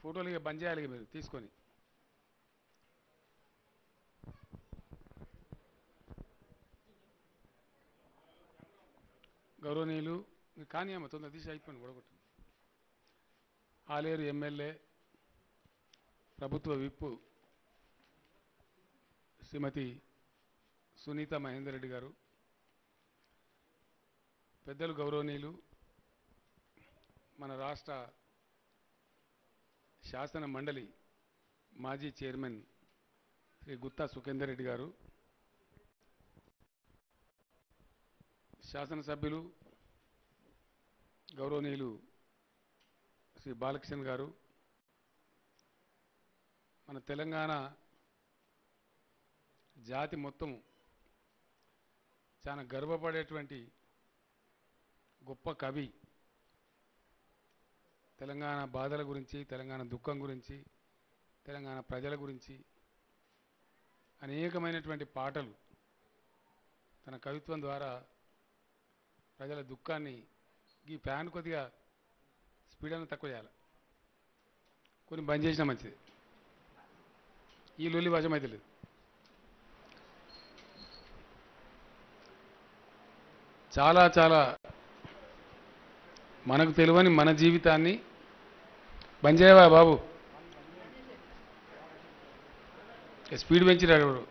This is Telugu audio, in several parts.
ఫోటోలు ఇక బంద్ చేయాలి ఇక మీరు తీసుకొని గౌరవనీయులు మీరు కానీ అమ్మ తొందర తీసి అయిపోయింది గొడగొట్టు ఆలేరు ఎమ్మెల్యే ప్రభుత్వ విప్పు శ్రీమతి సునీత మహేందర్ రెడ్డి గారు పెద్దలు గౌరవనీయులు మన రాష్ట్ర శాసన మండలి మాజీ చైర్మన్ శ్రీ గుత్తా సుఖేందర్ రెడ్డి గారు శాసనసభ్యులు గౌరవనీయులు శ్రీ బాలకృష్ణ గారు మన తెలంగాణ జాతి మొత్తం చాలా గర్వపడేటువంటి గొప్ప కవి తెలంగాణ బాధల గురించి తెలంగాణ దుఃఖం గురించి తెలంగాణ ప్రజల గురించి అనేకమైనటువంటి పాటలు తన కవిత్వం ద్వారా ప్రజల దుఃఖాన్ని ఈ ఫ్యాన్ కొద్దిగా స్పీడ్ అని తక్కువ చేయాలి కొన్ని బంద్ చేసినా మంచిది ఈ లొల్లి వశం అయితే లేదు చాలా చాలా మనకు తెలియని మన జీవితాన్ని బంద్ చేయవా బాబు ఏ స్పీడ్ పెంచినాడు వాడు.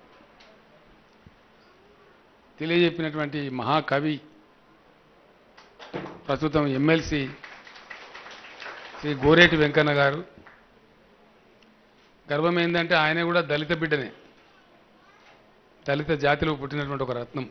తెలియజెప్పినటువంటి మహాకవి ప్రస్తుతం ఎమ్మెల్సీ శ్రీ గోరేటి వెంకన్న గారు గర్వం ఏంటంటే ఆయన కూడా దళిత బిడ్డనే దళిత జాతిలో పుట్టినటువంటి ఒక రత్నం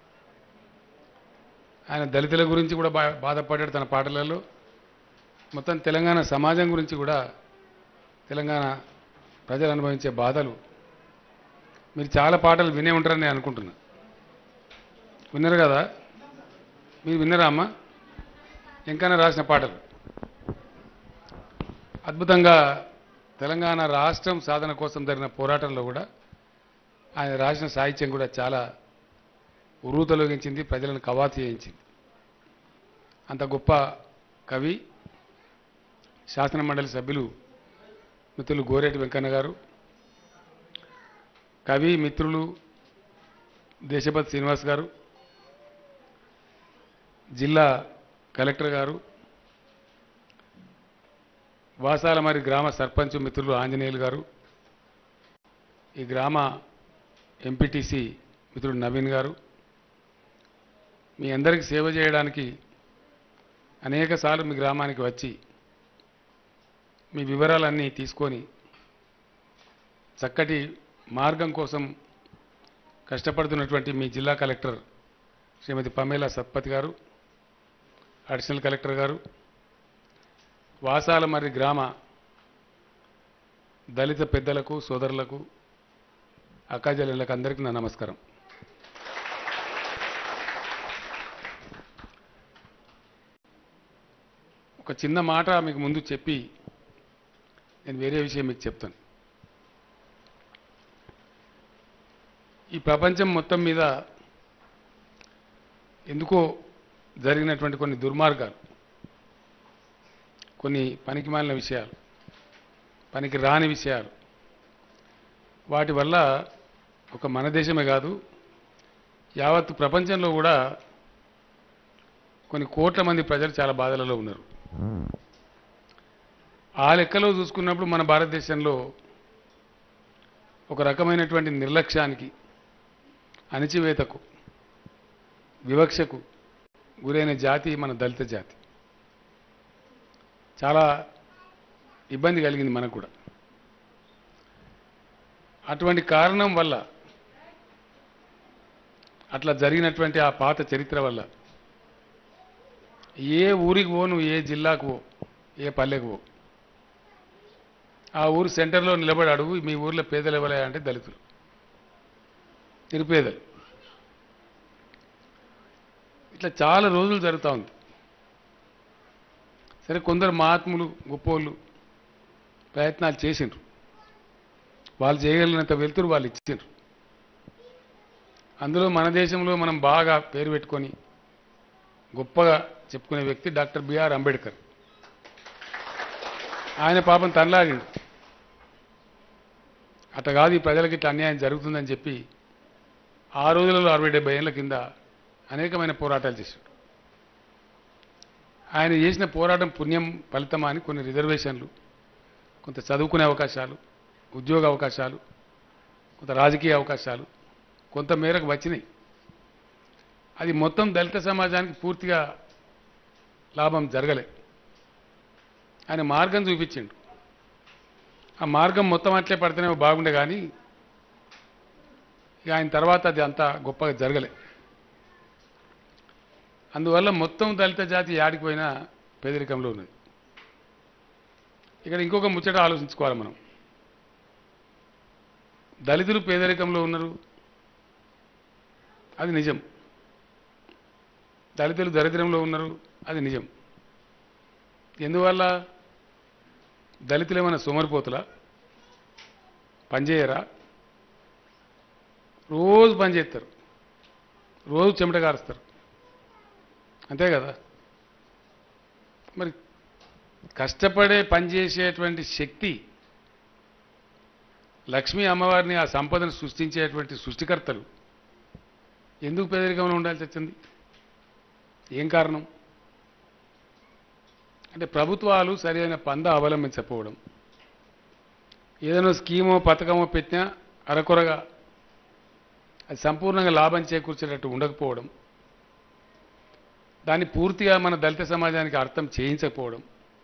ఆయన దళితుల గురించి కూడా బా బాధపడ్డాడు తన పాటలలో మొత్తం తెలంగాణ సమాజం గురించి కూడా తెలంగాణ ప్రజలు అనుభవించే బాధలు మీరు చాలా పాటలు వినే ఉంటారని నేను అనుకుంటున్నా విన్నారు కదా మీరు విన్నారా అమ్మా ఇంకన్నా రాసిన పాటలు అద్భుతంగా తెలంగాణ రాష్ట్రం సాధన కోసం జరిగిన పోరాటంలో కూడా ఆయన రాసిన సాహిత్యం కూడా చాలా ఉరుతొలగించింది ప్రజలను కవాతు చేయించింది అంత గొప్ప కవి శాసన మండలి సభ్యులు మిత్రులు గోరేటి వెంకన్న గారు కవి మిత్రులు దేశపతి శ్రీనివాస్ గారు జిల్లా కలెక్టర్ గారు వాసాలమరి గ్రామ సర్పంచ్ మిత్రులు ఆంజనేయులు గారు ఈ గ్రామ ఎంపీటీసీ మిత్రుడు నవీన్ గారు మీ అందరికీ సేవ చేయడానికి అనేక సార్లు మీ గ్రామానికి వచ్చి మీ వివరాలన్నీ తీసుకొని చక్కటి మార్గం కోసం కష్టపడుతున్నటువంటి మీ జిల్లా కలెక్టర్ శ్రీమతి పమేలా సత్పతి గారు అడిషనల్ కలెక్టర్ గారు వాసాలమర్రి గ్రామ దళిత పెద్దలకు సోదరులకు అక్కాజల్లకు అందరికీ నా నమస్కారం ఒక చిన్న మాట మీకు ముందు చెప్పి నేను వేరే విషయం మీకు చెప్తాను ఈ ప్రపంచం మొత్తం మీద ఎందుకో జరిగినటువంటి కొన్ని దుర్మార్గాలు కొన్ని పనికి మాలిన విషయాలు పనికి రాని విషయాలు వాటి వల్ల ఒక మన దేశమే కాదు యావత్ ప్రపంచంలో కూడా కొన్ని కోట్ల మంది ప్రజలు చాలా బాధలలో ఉన్నారు ఆ లెక్కలో చూసుకున్నప్పుడు మన భారతదేశంలో ఒక రకమైనటువంటి నిర్లక్ష్యానికి అణిచివేతకు వివక్షకు గురైన జాతి మన దళిత జాతి చాలా ఇబ్బంది కలిగింది మనకు కూడా అటువంటి కారణం వల్ల అట్లా జరిగినటువంటి ఆ పాత చరిత్ర వల్ల ఏ ఊరికి పో నువ్వు ఏ జిల్లాకు పో ఏ పల్లెకు పో ఆ ఊరు సెంటర్లో నిలబడి అడుగు మీ ఊర్లో పేదలు ఎవరయ్యా అంటే దళితులు నిరుపేదలు ఇట్లా చాలా రోజులు జరుగుతూ ఉంది సరే కొందరు మహాత్ములు గొప్పోళ్ళు ప్రయత్నాలు చేసిండ్రు వాళ్ళు చేయగలిగినంత వెళ్తురు వాళ్ళు ఇచ్చిండ్రు అందులో మన దేశంలో మనం బాగా పేరు పెట్టుకొని గొప్పగా చెప్పుకునే వ్యక్తి డాక్టర్ బిఆర్ అంబేద్కర్ ఆయన పాపం తనలాడిండు అట్ట కాదు ఈ ప్రజలకి ఇట్లా అన్యాయం జరుగుతుందని చెప్పి ఆ రోజులలో అరవై డెబ్బై ఏళ్ళ కింద అనేకమైన పోరాటాలు చేశాడు ఆయన చేసిన పోరాటం పుణ్యం ఫలితమా అని కొన్ని రిజర్వేషన్లు కొంత చదువుకునే అవకాశాలు ఉద్యోగ అవకాశాలు కొంత రాజకీయ అవకాశాలు కొంత మేరకు వచ్చినాయి అది మొత్తం దళిత సమాజానికి పూర్తిగా లాభం జరగలే ఆయన మార్గం చూపించిండు ఆ మార్గం మొత్తం అట్లే పడితేనే బాగుండే కానీ ఇక ఆయన తర్వాత అది అంత గొప్పగా జరగలే అందువల్ల మొత్తం దళిత జాతి యాడికి పోయినా పేదరికంలో ఉన్నది ఇక్కడ ఇంకొక ముచ్చట ఆలోచించుకోవాలి మనం దళితులు పేదరికంలో ఉన్నారు అది నిజం దళితులు దరిద్రంలో ఉన్నారు అది నిజం ఎందువల్ల దళితులు ఏమైనా సోమరిపోతులా పనిచేయరా రోజు పని చేస్తారు రోజు చెమట కారుస్తారు అంతే కదా మరి కష్టపడే పనిచేసేటువంటి శక్తి లక్ష్మీ అమ్మవారిని ఆ సంపదను సృష్టించేటువంటి సృష్టికర్తలు ఎందుకు పేదరికంలో ఉండాల్సి వచ్చింది ఏం కారణం అంటే ప్రభుత్వాలు సరైన పంద అవలంబించకపోవడం ఏదైనా స్కీమో పథకమో పెట్టినా అరకొరగా అది సంపూర్ణంగా లాభం చేకూర్చేటట్టు ఉండకపోవడం దాన్ని పూర్తిగా మన దళిత సమాజానికి అర్థం చేయించకపోవడం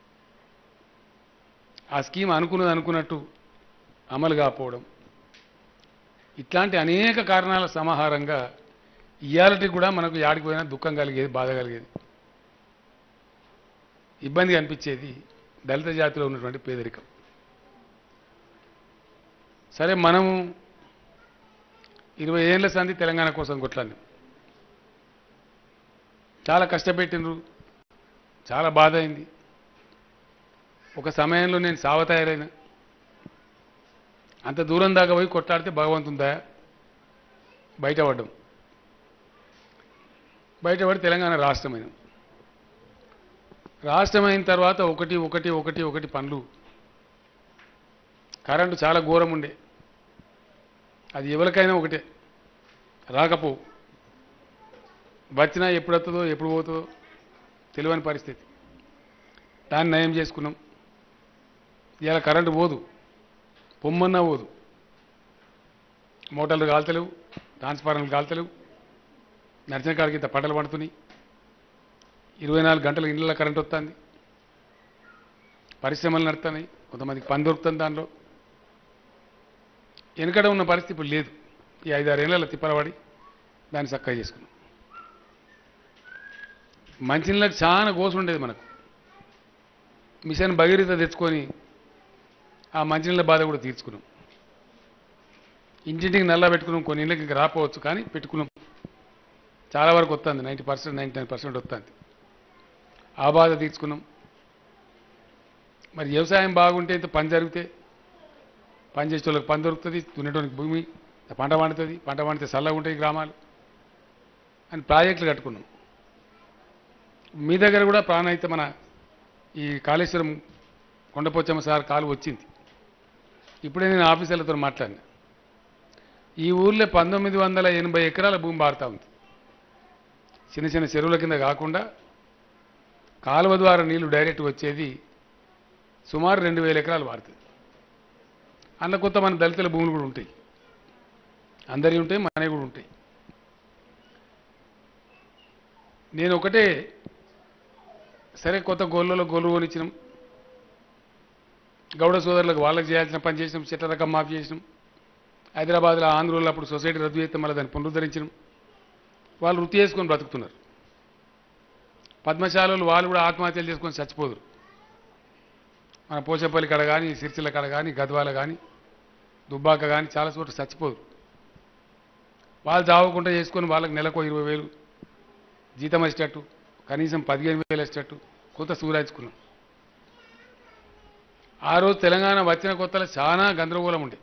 ఆ స్కీమ్ అనుకున్నది అనుకున్నట్టు అమలు కాకపోవడం ఇట్లాంటి అనేక కారణాల సమాహారంగా ఇయాలటి కూడా మనకు యాడికి పోయినా దుఃఖం కలిగేది బాధ కలిగేది ఇబ్బంది అనిపించేది దళిత జాతిలో ఉన్నటువంటి పేదరికం సరే మనము ఇరవై ఏళ్ళ సంధి తెలంగాణ కోసం కొట్లాడినాం చాలా కష్టపెట్టినరు చాలా బాధ అయింది ఒక సమయంలో నేను సావ తయారైన అంత దూరం దాకా పోయి కొట్లాడితే భగవంతుందా బయటపడ్డం బయటపడి తెలంగాణ రాష్ట్రమైన రాష్ట్రమైన తర్వాత ఒకటి ఒకటి ఒకటి ఒకటి పనులు కరెంటు చాలా ఘోరం ఉండే అది ఎవరికైనా ఒకటే రాకపో వచ్చినా ఎప్పుడు వస్తుందో ఎప్పుడు పోతుందో తెలియని పరిస్థితి దాన్ని నయం చేసుకున్నాం ఇవాళ కరెంటు పోదు పొమ్మన్నా పోదు మోటార్లు కాల్తలేవు ట్రాన్స్ఫార్మర్లు కాల్తలేవు నడిచిన కాడికి ఇంత పంటలు పడుతున్నాయి ఇరవై నాలుగు గంటల ఇళ్ళ కరెంట్ వస్తుంది పరిశ్రమలు నడుతున్నాయి కొంతమందికి పని దొరుకుతుంది దానిలో వెనుకడ ఉన్న పరిస్థితి ఇప్పుడు లేదు ఈ ఐదారు ఏళ్ళ తిప్పలవాడి దాన్ని చక్కగా చేసుకున్నాం మంచినీళ్ళకి చాలా గోసు ఉండేది మనకు మిషన్ భగీరథ తెచ్చుకొని ఆ మంచినీళ్ళ బాధ కూడా తీర్చుకున్నాం ఇంటింటికి నల్లా పెట్టుకున్నాం కొన్ని ఇళ్ళకి ఇంకా రాపోవచ్చు కానీ పెట్టుకున్నాం చాలా వరకు వస్తుంది ninety percent ninety nine percent వస్తుంది ఆ బాధ తీర్చుకున్నాం మరి వ్యవసాయం బాగుంటే ఇంత పని జరిగితే పని చేసే వాళ్ళకి పని దొరుకుతుంది దున్నేటోనికి భూమి పంట పండుతుంది పంట పండితే చల్లగా ఉంటాయి గ్రామాలు అని ప్రాజెక్టులు కట్టుకున్నాం మీ దగ్గర కూడా ప్రాణహిత మన ఈ కాళేశ్వరం కొండపోచమ్మ సార్ కాలు వచ్చింది ఇప్పుడే నేను ఆఫీసర్లతో మాట్లాడినా ఈ ఊర్లో పంతొమ్మిది వందల ఎనభై ఎకరాల భూమి బారుతా ఉంది చిన్న చిన్న చెరువుల కింద కాకుండా కాలువ ద్వారా నీళ్లు డైరెక్ట్ వచ్చేది సుమారు రెండు వేల ఎకరాలు వాడుతుంది అందులో కొత్త మన దళితుల భూములు కూడా ఉంటాయి అందరి ఉంటాయి మనవి కూడా ఉంటాయి నేను ఒకటే సరే కొత్త గోళ్ళలో గోలు కొనిచ్చినాం గౌడ సోదరులకు వాళ్ళకి చేయాల్సిన పని చేసినాం చెట్ల రకం మాఫీ చేసినాం హైదరాబాద్లో ఆంధ్రలో అప్పుడు సొసైటీ రద్దు చేస్తే మళ్ళీ దాన్ని పునరుద్ధరించడం వాళ్ళు వృత్తి చేసుకొని బ్రతుకుతున్నారు పద్మశాలలు వాళ్ళు కూడా ఆత్మహత్యలు చేసుకొని చచ్చిపోదురు మన పోచపల్లి కాడ కానీ సిరిసిల్ల కాడ కానీ గద్వాల కానీ దుబ్బాక కానీ చాలా చోట్ల చచ్చిపోదు వాళ్ళు చావకుండా చేసుకొని వాళ్ళకి నెలకు ఇరవై వేలు జీతం వచ్చేటట్టు కనీసం పదిహేను వేలు వచ్చేటట్టు కొత్త సూరాయించుకున్నాం ఆ రోజు తెలంగాణ వచ్చిన కొత్తలో చాలా గందరగోళం ఉండే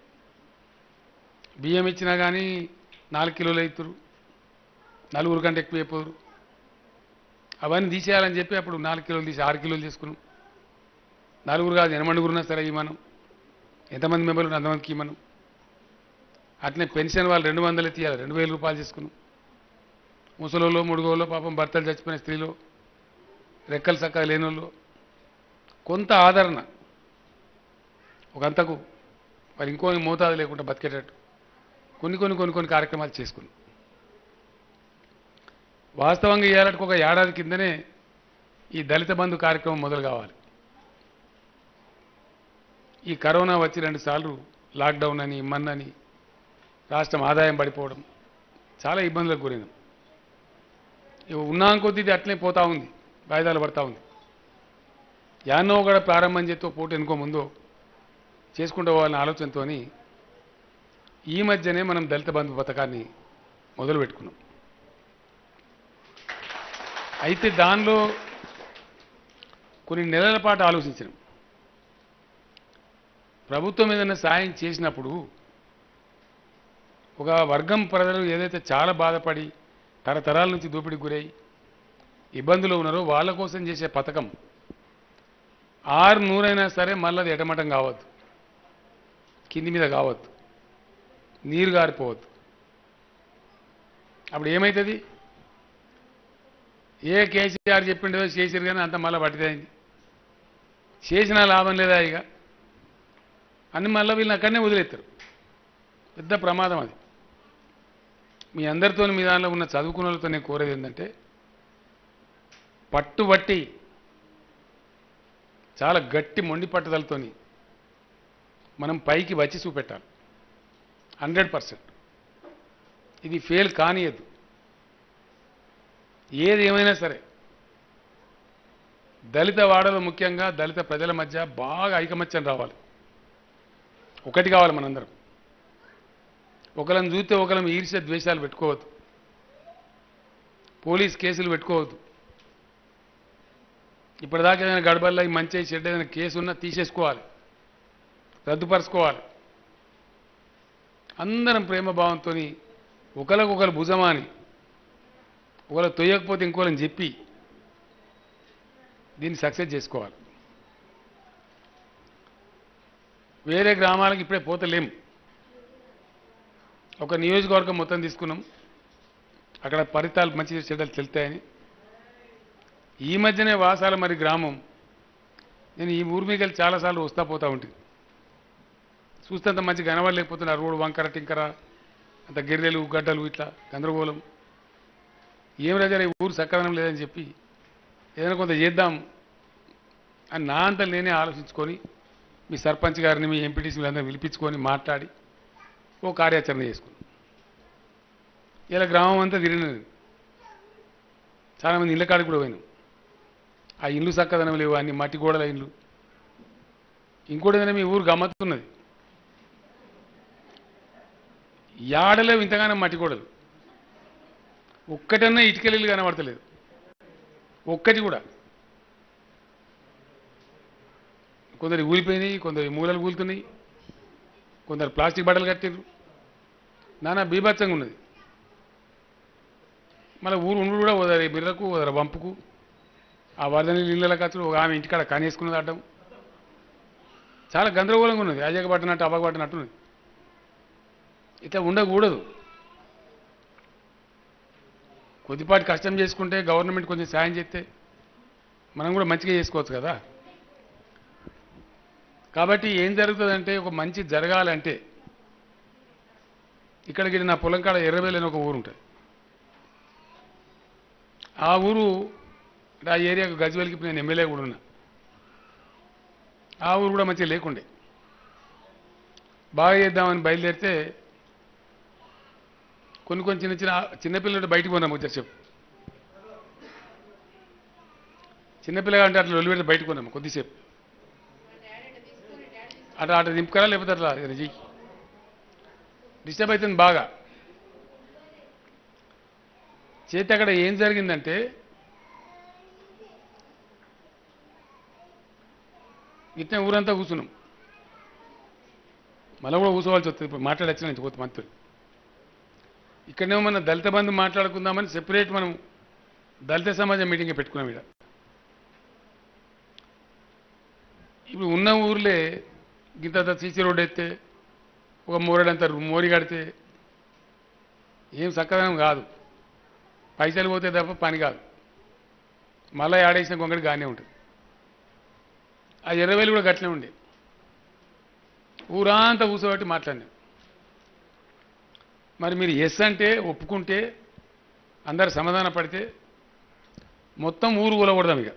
బియ్యం ఇచ్చినా కానీ నాలుగు కిలోలు అవుతారు నలుగురు కంటే ఎక్కువ అయిపోరు అవన్నీ తీసేయాలని చెప్పి అప్పుడు నాలుగు కిలోలు తీసి ఆరు కిలోలు తీసుకున్నాం నలుగురు కాదు ఎనమండుగురున్నా సరే ఇవ్వను ఎంతమంది మెంబర్లు ఉన్నారు అంతమందికి ఇవ్వను అట్లనే పెన్షన్ వాళ్ళు రెండు వందలు తీయాలి రెండు వేల రూపాయలు చేసుకున్నాం ముసలోళ్ళు ముడుగోళ్ళు పాపం భర్తలు చచ్చిపోయిన స్త్రీలు రెక్కలు చక్కగా లేని వాళ్ళు కొంత ఆదరణ ఒకంతకు మరి ఇంకో మోతాదు లేకుండా బతికేటట్టు కొన్ని కొన్ని కొన్ని కొన్ని కార్యక్రమాలు చేసుకున్నాం వాస్తవంగా ఇవ్వాలంటే ఒక ఏడాది కిందనే ఈ దళిత బంధు కార్యక్రమం మొదలు కావాలి ఈ కరోనా వచ్చి రెండు సార్లు లాక్డౌన్ అని ఇమ్మన్నని రాష్ట్రం ఆదాయం పడిపోవడం చాలా ఇబ్బందులకు గురైనాం ఇక ఉన్నాం కొద్దీ ఇది అట్లనే పోతా ఉంది వాయిదాలు పడతా ఉంది యాన్నో కూడా ప్రారంభం చేస్తూ పూట ఎనుకో ముందో చేసుకుంటూ పోవాలనే ఆలోచనతో ఈ మధ్యనే మనం దళిత బంధు పథకాన్ని మొదలు పెట్టుకున్నాం అయితే దానిలో కొన్ని నెలల పాటు ఆలోచించినాం ప్రభుత్వం ఏదైనా సాయం చేసినప్పుడు ఒక వర్గం ప్రజలు ఏదైతే చాలా బాధపడి తరతరాల నుంచి దోపిడీకి గురై ఇబ్బందులు ఉన్నారో వాళ్ళ కోసం చేసే పథకం ఆరు నూరైనా సరే మళ్ళీ అది ఎటమటం కావద్దు కింది మీద కావద్దు నీరు గారిపోవద్దు అప్పుడు ఏమవుతుంది ఏ కేసీఆర్ చెప్పిండో చేసిరు కానీ అంత మళ్ళీ పట్టిదైంది చేసినా లాభం లేదా ఇక అన్ని మళ్ళీ వీళ్ళని అక్కడనే వదిలేస్తారు పెద్ద ప్రమాదం అది మీ అందరితో మీ దానిలో ఉన్న చదువుకున్న వాళ్ళతో నేను కోరేది ఏంటంటే పట్టుబట్టి చాలా గట్టి మొండి పట్టుదలతోని మనం పైకి వచ్చి చూపెట్టాలి హండ్రెడ్ పర్సెంట్ ఇది ఫెయిల్ కానియద్దు ఏది ఏమైనా సరే దళిత వాడలు ముఖ్యంగా దళిత ప్రజల మధ్య బాగా ఐకమత్యం రావాలి ఒకటి కావాలి మనందరం ఒకళ్ళని చూస్తే ఒకళ్ళని ఈర్ష్య ద్వేషాలు పెట్టుకోవద్దు పోలీస్ కేసులు పెట్టుకోవద్దు ఇప్పటిదాకా ఏదైనా గడబల్లో ఈ మంచి చెడ్డ ఏదైనా కేసు ఉన్నా తీసేసుకోవాలి రద్దుపరచుకోవాలి అందరం ప్రేమ భావంతో ఒకరికొకరు భుజమాని ఒకరు తొయ్యకపోతే ఇంకోళ్ళని చెప్పి దీన్ని సక్సెస్ చేసుకోవాలి వేరే గ్రామాలకు ఇప్పుడే పోతలేం ఒక నియోజకవర్గం మొత్తం తీసుకున్నాం అక్కడ ఫలితాలు మంచి చెడ్డలు తెలుతాయని ఈ మధ్యనే వాసాల మరి గ్రామం నేను ఈ ఊరి మీద వెళ్ళి చాలాసార్లు వస్తా పోతా ఉంటుంది చూస్తే అంత మంచి కనబడలేకపోతున్నారు రోడ్డు వంకర టింకర అంత గిర్రెలు గడ్డలు ఇట్లా గందరగోళం ఏం రాజా ఈ ఊరు సక్కదనం లేదని చెప్పి ఏదైనా కొంత చేద్దాం అని నా అంతా నేనే ఆలోచించుకొని మీ సర్పంచ్ గారిని మీ ఎంపీటీసీ వీళ్ళందరూ పిలిపించుకొని మాట్లాడి ఓ కార్యాచరణ చేసుకున్నాం ఇలా గ్రామం అంతా తిరిగినది చాలామంది ఇళ్ళ కాడికి కూడా పోయినాం ఆ ఇల్లు చక్కదనం లేవు అన్ని మట్టి గోడల ఇల్లు ఇంకోటి ఏదైనా మీ ఊరు గమ్మత్తున్నది యాడలేవు ఇంతగానో మట్టి గోడలు ఒక్కటన్నా ఇటుకలీలు కనబడతలేదు ఒక్కటి కూడా కొందరు ఊలిపోయినాయి కొందరు మూలలు కూలుతున్నాయి కొందరు ప్లాస్టిక్ బట్టలు కట్టారు నానా బీభత్సంగా ఉన్నది మళ్ళీ ఊరు ఉండు కూడా ఓదరి బిర్రకు ఓదర వంపుకు ఆ వరద నీళ్ళు ఇళ్ళ ఖర్చులు ఒక ఆమె ఇంటికాడ కానేసుకున్నది అడ్డం చాలా గందరగోళంగా ఉన్నది అజగ పట్టినట్టు అబ్బగ పట్టినట్టు ఉన్నది ఇట్లా ఉండకూడదు కొద్దిపాటి కష్టం చేసుకుంటే గవర్నమెంట్ కొంచెం సాయం చేస్తే మనం కూడా మంచిగా చేసుకోవచ్చు కదా కాబట్టి ఏం జరుగుతుందంటే ఒక మంచి జరగాలంటే ఇక్కడికి నా పొలం కాడ ఎర్రవేలు అని ఒక ఊరు ఉంటుంది ఆ ఊరు అంటే ఆ ఏరియాకు గజ్వేల్కి ఇప్పుడు నేను ఎమ్మెల్యే కూడా ఉన్నా ఆ ఊరు కూడా మంచిగా లేకుండే బాగా చేద్దామని బయలుదేరితే కొన్ని కొన్ని చిన్న చిన్న చిన్నపిల్లలు బయటికి పోయినా ముచ్చట చెప్పు చిన్నపిల్లగా అంటే అట్లా ఒలిపెడితే బయటకు పోయినాము కొద్దిసేపు అట్లా అట్లా దింపుకరా లేకపోతే అట్లా ఏదైనా చెయ్యి డిస్టర్బ్ అవుతుంది బాగా చేతి అక్కడ ఏం జరిగిందంటే ఇట్లా ఊరంతా కూర్చున్నాం మళ్ళీ కూడా కూర్చోవాల్సి వస్తుంది ఇప్పుడు మాట్లాడచ్చిన నుంచి కొత్త మంత్రులు ఇక్కడనేమో మన దళిత బంధు మాట్లాడుకుందామని సెపరేట్ మనం దళిత సమాజం మీటింగ్ పెట్టుకున్నాం ఇక్కడ ఇప్పుడు ఉన్న ఊర్లే గింత సీసీ రోడ్ ఎత్తే ఒక మోరడంత మోరి కడితే ఏం చక్కదనం కాదు పైసలు పోతే తప్ప పని కాదు మళ్ళీ ఆడేసిన కొంగడి గానే ఉంటుంది ఆ ఎర్రవేలు కూడా గట్లనే ఉండే ఊరంతా కూర్చోబెట్టి మాట్లాడినాం మరి మీరు ఎస్ అంటే ఒప్పుకుంటే అందరు సమాధాన పడితే మొత్తం ఊరు కూలగొడదాం ఇక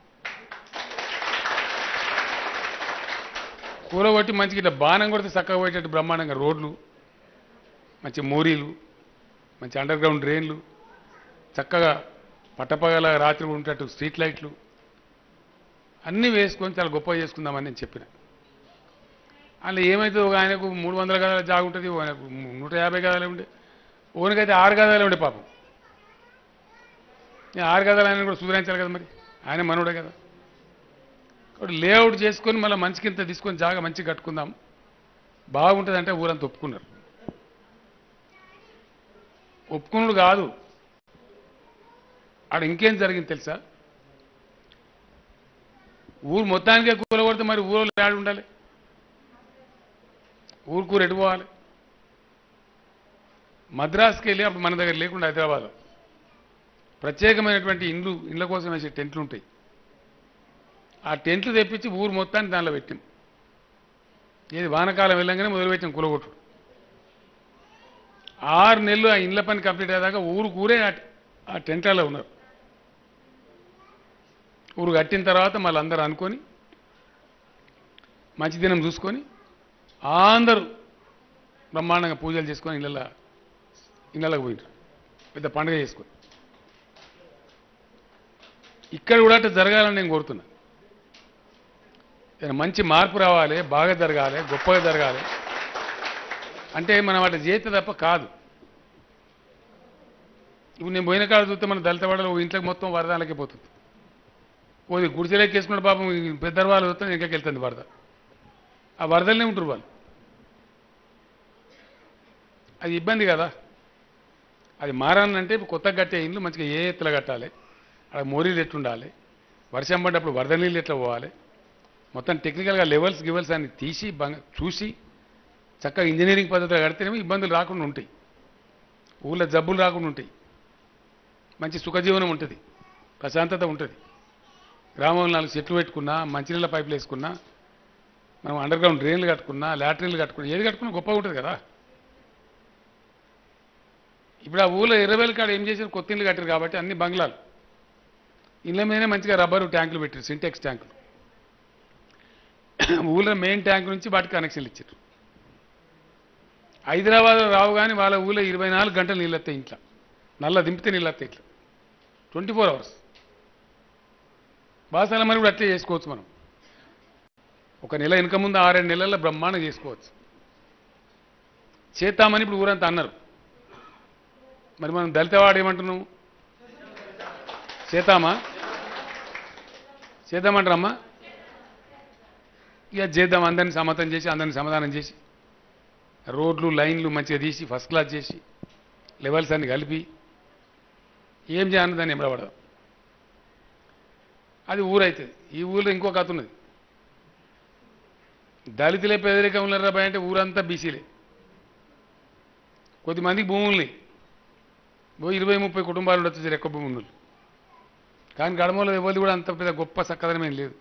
కూలగొట్టి మంచిగా ఇట్లా బాణం కొడితే చక్కగా పోయేటట్టు బ్రహ్మాండంగా రోడ్లు మంచి మోరీలు మంచి అండర్ గ్రౌండ్ డ్రైన్లు చక్కగా పట్టపగల రాత్రి ఉండేటట్టు స్ట్రీట్ లైట్లు అన్నీ వేసుకొని చాలా గొప్పగా చేసుకుందామని నేను చెప్పిన అందులో ఏమైతే ఒక ఆయనకు మూడు వందల గదాల జాగు ఉంటుంది ఆయనకు నూట యాభై గదాలే ఉండే ఓనికైతే ఆరు గదాలే ఉండే పాపం నేను ఆరు గదాలు ఆయన కూడా సుధరించాలి కదా మరి ఆయన మనోడే కదా కాబట్టి లేఅవుట్ చేసుకొని మళ్ళీ మంచి కింద తీసుకొని జాగా మంచిగా కట్టుకుందాం బాగుంటుందంటే ఊరంతా ఒప్పుకున్నారు ఒప్పుకున్నాడు కాదు ఆడ ఇంకేం జరిగింది తెలుసా ఊరు మొత్తానికే కూలగొడితే మరి ఊళ్ళో ఆడు ఉండాలి ఊరుకూరు ఎటు పోవాలి మద్రాసుకి వెళ్ళి అప్పుడు మన దగ్గర లేకుండా హైదరాబాద్లో ప్రత్యేకమైనటువంటి ఇండ్లు ఇండ్ల కోసం వేసే టెంట్లు ఉంటాయి ఆ టెంట్లు తెప్పించి ఊరు మొత్తాన్ని దానిలో పెట్టాం ఏది వానకాలం వెళ్ళంగానే మొదలుపెట్టాం కులగొట్టుడు ఆరు నెలలు ఆ ఇండ్ల పని కంప్లీట్ అయ్యేదాకా ఊరు కూరే ఆ- ఆ టెంట్లలో ఉన్నారు ఊరు కట్టిన తర్వాత మళ్ళీ అందరూ అనుకొని మంచి దినం చూసుకొని అందరూ బ్రహ్మాండంగా పూజలు చేసుకొని ఇళ్ళ ఇళ్ళకి పోయినారు పెద్ద పండుగ చేసుకొని ఇక్కడ కూడా అట్లా జరగాలని నేను కోరుతున్నా ఏదైనా మంచి మార్పు రావాలి బాగా జరగాలి గొప్పగా జరగాలి అంటే మనం అట్లా చేస్తే తప్ప కాదు ఇప్పుడు నేను పోయిన కాడ చూస్తే మన దళిత వాడలో ఇంట్లోకి మొత్తం వరదాలకే పోతుంది ఓది గుడిసెలోకి వేసుకున్న పాపం ఈ పెద్ద వాళ్ళు వస్తే ఇంట్లోకి వెళ్తుంది వరద ఆ వరదలనే ఉంటారు వాళ్ళు అది ఇబ్బంది కదా అది మారాలంటే ఇప్పుడు కొత్తగా కట్టే ఇండ్లు మంచిగా ఏ ఎత్తులో కట్టాలి అక్కడ మోరీలు ఎట్లుండాలి వర్షం పడ్డప్పుడు వరద నీళ్ళు ఎట్లా పోవాలి మొత్తం టెక్నికల్గా లెవెల్స్ గివెల్స్ అన్ని తీసి బంగ చూసి చక్కగా ఇంజనీరింగ్ పద్ధతిలో కడితేనేమో ఇబ్బందులు రాకుండా ఉంటాయి ఊళ్ళో జబ్బులు రాకుండా ఉంటాయి మంచి సుఖజీవనం ఉంటుంది ప్రశాంతత ఉంటుంది గ్రామంలో నాలుగు చెట్లు పెట్టుకున్నా మంచినీళ్ళ పైపులు వేసుకున్నా మనం అండర్ గ్రౌండ్ డ్రైన్లు కట్టుకున్నా లాట్రిన్లు కట్టుకున్నా ఏది కట్టుకున్నా గొప్పగా ఉంటుంది కదా ఇప్పుడు ఆ ఊళ్ళో ఇరవై కాడ ఏం చేశారు కొత్త ఇల్లు కట్టారు కాబట్టి అన్ని బంగ్లాలు ఇళ్ళ మీదనే మంచిగా రబ్బరు ట్యాంకులు పెట్టారు సింటెక్స్ ట్యాంకులు ఊళ్ళో మెయిన్ ట్యాంక్ నుంచి వాటికి కనెక్షన్లు ఇచ్చారు హైదరాబాద్ రావు కానీ వాళ్ళ ఊళ్ళో ఇరవై నాలుగు గంటలు నీళ్ళు వస్తాయి ఇంట్లో నల్ల దింపితే నీళ్ళు వస్తాయి ఇట్లా ట్వంటీ ఫోర్ అవర్స్ బాసాల మరి కూడా అట్లే చేసుకోవచ్చు మనం ఒక నెల వెనుక ముందు ఆరేడు నెలల్లో బ్రహ్మాండం చేసుకోవచ్చు చేద్దామని ఇప్పుడు ఊరంతా అన్నారు మరి మనం దళితవాడు ఏమంటున్నాం చేద్దామా చేద్దామంటారమ్మా ఇక చేద్దాం అందరిని సమతం చేసి అందరిని సమాధానం చేసి రోడ్లు లైన్లు మంచిగా తీసి ఫస్ట్ క్లాస్ చేసి లెవెల్స్ అన్ని కలిపి ఏం చేయాలని దాన్ని ఎంబడబడదాం అది ఊరైతుంది ఈ ఊళ్ళో ఇంకో కథ ఉన్నది దళితులే పేదరికం ఉన్నారా భయ అంటే ఊరంతా బీసీలే కొద్దిమందికి భూముల్ని ఓ ఇరవై ముప్పై కుటుంబాలు ఉండొచ్చు జర ఎక్కువ భూమి ఉన్నోళ్ళు. కానీ గడమలో ఎవరిది కూడా అంత పెద్ద గొప్ప సక్కదనమేం లేదు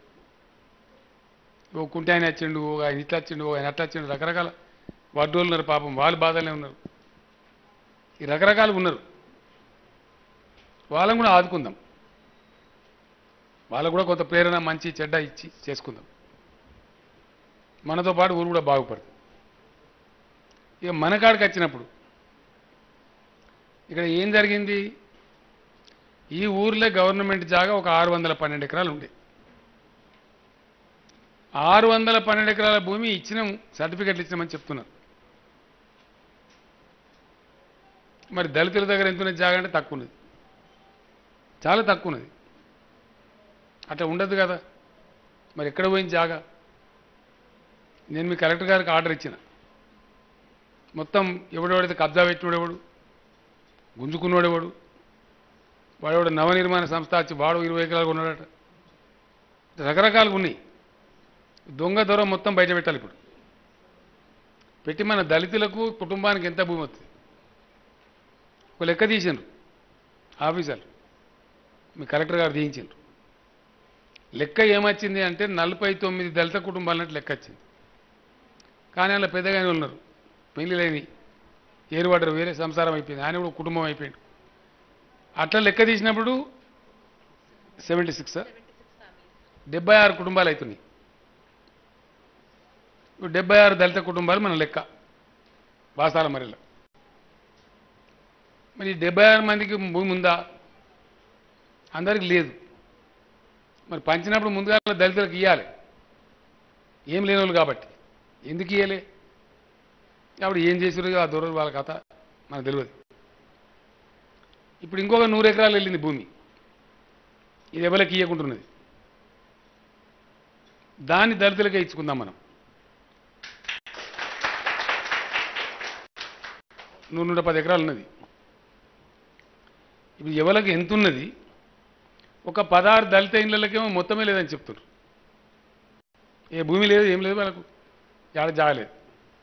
ఓ కుంటి ఆయన వచ్చిండు ఓ ఆయన ఇట్లా వచ్చిండు ఓ ఆయన అట్లా వచ్చిండు రకరకాల వడ్డోళ్ళు ఉన్నారు పాపం వాళ్ళు బాధలే ఉన్నారు ఈ రకరకాలుగా ఉన్నారు వాళ్ళని కూడా ఆదుకుందాం వాళ్ళకు కూడా కొంత ప్రేరణ మంచి చెడ్డ ఇచ్చి చేసుకుందాం మనతో పాటు ఊరు కూడా బాగుపడుతుంది ఇక మన కాడికి వచ్చినప్పుడు ఇక్కడ ఏం జరిగింది ఈ ఊర్లో గవర్నమెంట్ జాగా ఒక ఆరు వందల పన్నెండు ఎకరాలు ఉండే ఆరు వందల పన్నెండు ఎకరాల భూమి ఇచ్చినాం సర్టిఫికెట్లు ఇచ్చినామని చెప్తున్నారు మరి దళితుల దగ్గర ఎంత ఉన్నది జాగా అంటే తక్కువ ఉన్నది చాలా తక్కువ ఉన్నది అట్లా ఉండదు కదా మరి ఎక్కడ పోయింది జాగా నేను మీ కలెక్టర్ గారికి ఆర్డర్ ఇచ్చిన మొత్తం ఎవడెవడైతే కబ్జా పెట్టినోడెవడు గుంజుకున్నోడెవడు వాడెవడు నవనిర్మాణ సంస్థ వచ్చి వాడు ఇరవై ఎకరాలు కొన్నాడట రకరకాలుగా ఉన్నాయి దొంగ దొర మొత్తం బయట పెట్టాలి ఇప్పుడు పెట్టి మన దళితులకు కుటుంబానికి ఎంత భూమి వస్తుంది ఒక లెక్క తీసిండ్రు ఆఫీసర్లు మీ కలెక్టర్ గారు తీయించిండ్రు లెక్క ఏమొచ్చింది అంటే నలభై తొమ్మిది దళిత కుటుంబాలన్నట్టు లెక్క వచ్చింది కానీ అలా పెద్దగానే ఉన్నారు పెళ్లి లేని ఏరువాడరు వేరే సంసారం అయిపోయింది ఆయన కూడా కుటుంబం అయిపోయింది అట్లా లెక్క తీసినప్పుడు సెవెంటీ సిక్స్ డెబ్బై ఆరు కుటుంబాలు అవుతున్నాయి ఇప్పుడు డెబ్బై ఆరు దళిత కుటుంబాలు మన లెక్క బాసాల మరిలో మరి ఈ డెబ్బై ఆరు మందికి భూమి ఉందా అందరికి లేదు మరి పంచినప్పుడు ముందుగా దళితులకు ఇవ్వాలి ఏం లేని వాళ్ళు కాబట్టి ఎందుకు ఇవ్వలే అప్పుడు ఏం చేసారు ఆ దూరం వాళ్ళ కథ మనకు తెలియదు ఇప్పుడు ఇంకొక నూరు ఎకరాలు వెళ్ళింది భూమి ఇది ఎవరికి ఇవ్వకుంటున్నది దాన్ని దళితులకే ఇచ్చుకుందాం మనం నూరు నూట పది ఎకరాలు ఉన్నది ఇప్పుడు ఎవరికి ఎంత ఉన్నది ఒక పదహారు దళిత ఇళ్ళకేమో మొత్తమే లేదని చెప్తున్నారు ఏ భూమి లేదు ఏం లేదు వాళ్ళకు జాడ జాగలేదు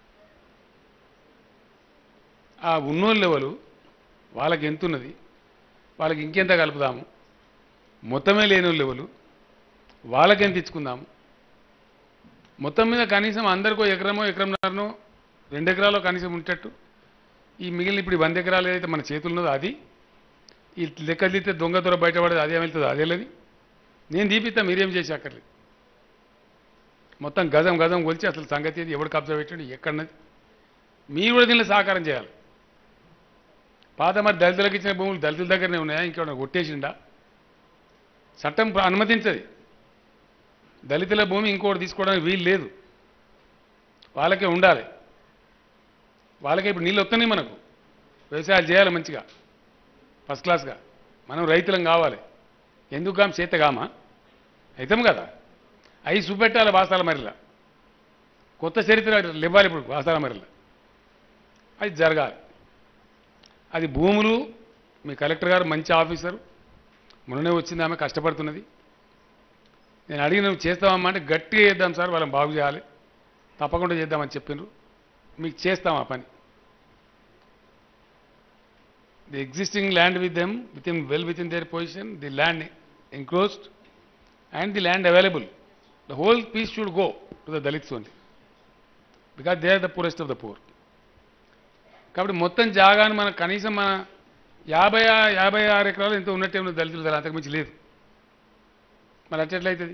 ఆ ఉన్నోళ్ళు ఎవరు వాళ్ళకి ఎంత ఉన్నది వాళ్ళకి ఇంకెంత కలుపుదాము మొత్తమే లేని వాళ్ళు ఎవరు వాళ్ళకి ఎంత ఇచ్చుకుందాము మొత్తం మీద కనీసం అందరికో ఎకరమో ఎకరంన్నరనో రెండు ఎకరాలు కనీసం ఉండేటట్టు ఈ మిగిలిన ఇప్పుడు ఈ వంద ఎకరాలు ఏదైతే మన చేతులు ఉన్నదో అది ఈ లెక్క తీస్తే దొంగ దొర బయటపడేది అదే వెళ్తుందో అదే లేదు నేను తీపిస్తా మీరేం చేసి అక్కర్లేదు మొత్తం గజం గజం కొలిచి అసలు సంగతి ఏది ఎవడు కబ్జా పెట్టాడు ఎక్కడన్నది మీరు కూడా దీనిలో సహకారం చేయాలి పాత మరి దళితులకు ఇచ్చిన భూములు దళితుల దగ్గరనే ఉన్నాయా ఇంకేమైనా కొట్టేసిండా చట్టం ప్ర- అనుమతించది దళితుల భూమి ఇంకోటి తీసుకోవడానికి వీలు లేదు వాళ్ళకే ఉండాలి వాళ్ళకే ఇప్పుడు నీళ్ళు వస్తున్నాయి మనకు వ్యవసాయాలు చేయాలి మంచిగా ఫస్ట్ క్లాస్గా మనం రైతులం కావాలి ఎందుకు కామ చేత కామా అవుతాం కదా అవి చూపెట్టాలి బాసాల మరిలా కొత్త చరిత్ర ఇవ్వాలి ఇప్పుడు బాసాల మరిలా అది జరగాలి అది భూములు మీ కలెక్టర్ గారు మంచి ఆఫీసరు మొన్ననే వచ్చింది ఆమె కష్టపడుతున్నది నేను అడిగిన నువ్వు చేస్తామమ్మా అంటే గట్టిగా చేద్దాం సార్ వాళ్ళని బాగు చేయాలి తప్పకుండా చేద్దామని చెప్పిండ్రు మీకు చేస్తాం ఆ పని the existing land with them with in well with in their position the land enclosed and the land available the whole piece should go to the Dalits only because they are the poorest of the poor కాబట్టి మొత్తం జాగాను మన కనీసం మన యాభై ఆ- యాభై ఆరు ఎకరాలు ఎంత ఉన్నట్టే ఉన్నది దళితులు ధర అంతకుమించి లేదు మరి అట్లెట్లయితుంది